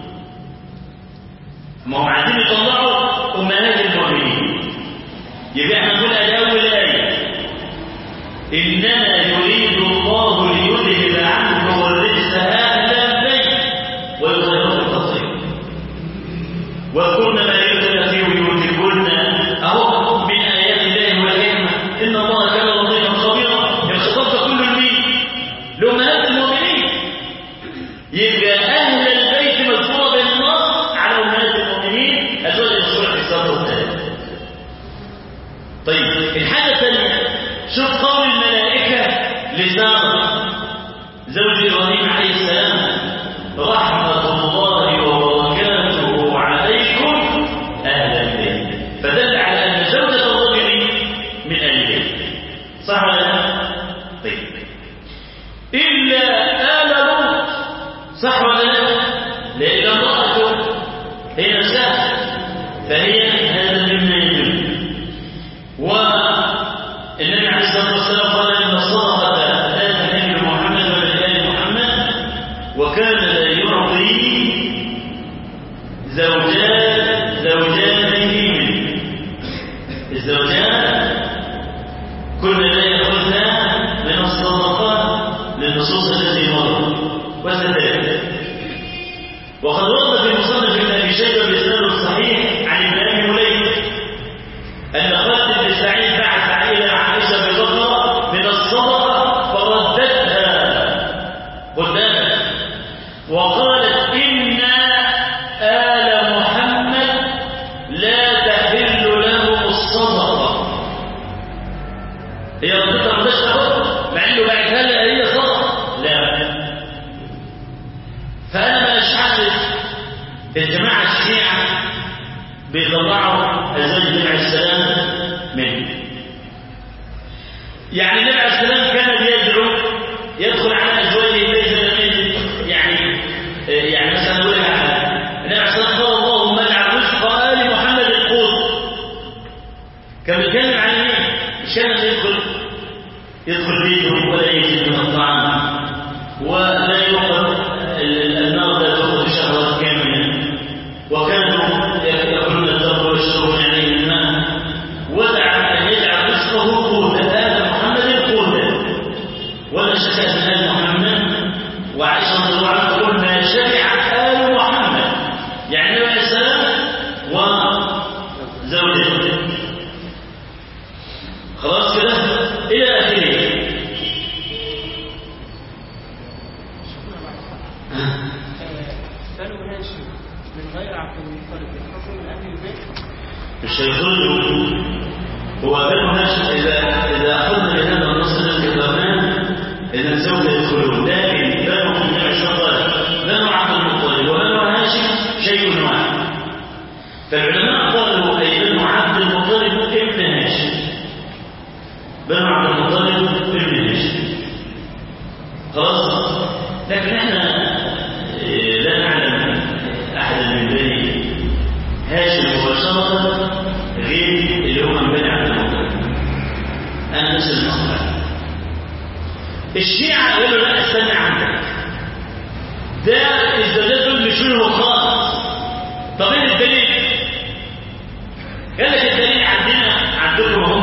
ما هم عايزين يطلعوا امهات المؤمنين يبقى احنا نقول ادي اول ايه انما يريد الله ليذهب عنكم الرجس اهل البيت ويظهركم التطهير واذكرن ما يتلى في بيوتكن اهو من ايات الله والحكمه ان الله كان لطيفا خبيرا الخطاب ده كله لمين؟ لامهات المؤمنين يبقى اهل البيت مذكوره بالنص على امهات المؤمنين ازواج الرسول عليه الصلاه والسلام طيب الحاجه الثانيه شوف قول الملائكه لساره زوج ابراهيم عليه السلام رحمه الله وبركاته عليكم اهل البيت فدل على ان زوجه الرجل من اهل البيت صح ولا لا؟ طيب الا ال لوط صح ولا لا؟ لان امراته هي نفسها فهي هذا مما يدل والنبي عليه الصلاه والسلام قال ان الصدقه لا تحل لمحمد ولا لال محمد وكان لا يعطي زوجات زوجاته منه الزوجات كل لا يأخذها من الصدقات للنصوص التي مرت وستأتي وقد ورد في مصنف ابن ابي شيبه باسناد الصحيح عن ابن ابي مليك ان خالد بن سعيد بعث الى عائشه ببقره من الصدقه فردتها قدامه وقالت ان ال محمد لا تحل لهم الصدقه هي ردتها ردتها مع انه بعتها لها هي صدقه لا فأنا مش حاسس الجماعة الشيعة بيطلعوا أزواج النبي عليه السلام منه يعني النبي عليه السلام كان يدعو يدخل على أزواجه ليس من يعني يعني مثلا نقول النبي عليه السلام قال اللهم اجعل رزق آل محمد القوت كان بيتكلم عن مين؟ مش كان يدخل يدخل بيته ولا يجد من الطعام ولا يوقف النار لا تخرج شهرا كاملا وكانوا ياكلون التمر ويشربون عليه الماء ودعا ان يجعل رزقه قوتا ال محمد قوتا ولا شك ان ال محمد وعائشه رضي الله عنها تقول ما شبع ال محمد يعني النبي عليه السلام و من غير عبد المطلب يخرج من أهل البيت مش هيخرجوا هو بنو هاشم إذا إذا أخذنا بهذا النص الذي ذكرناه إذا سوف يدخلون لكن بنو من الشطر بنو عبد المطلب وبنو هاشم شيء واحد فالعلماء قالوا أي بنو عبد المطلب ابن هاشم بنو عبد المطلب ابن هاشم خلاص لكن احنا إيه، لا نعلم أحد من بني هاشم مباشرة غير اللي هو من بني عبد المطلب أنا نفس المصنع الشيعة قالوا لا استنى عندك ده الزلات دول مش منهم خالص طب ايه الدليل؟ قال لك الدليل عندنا عندكم هو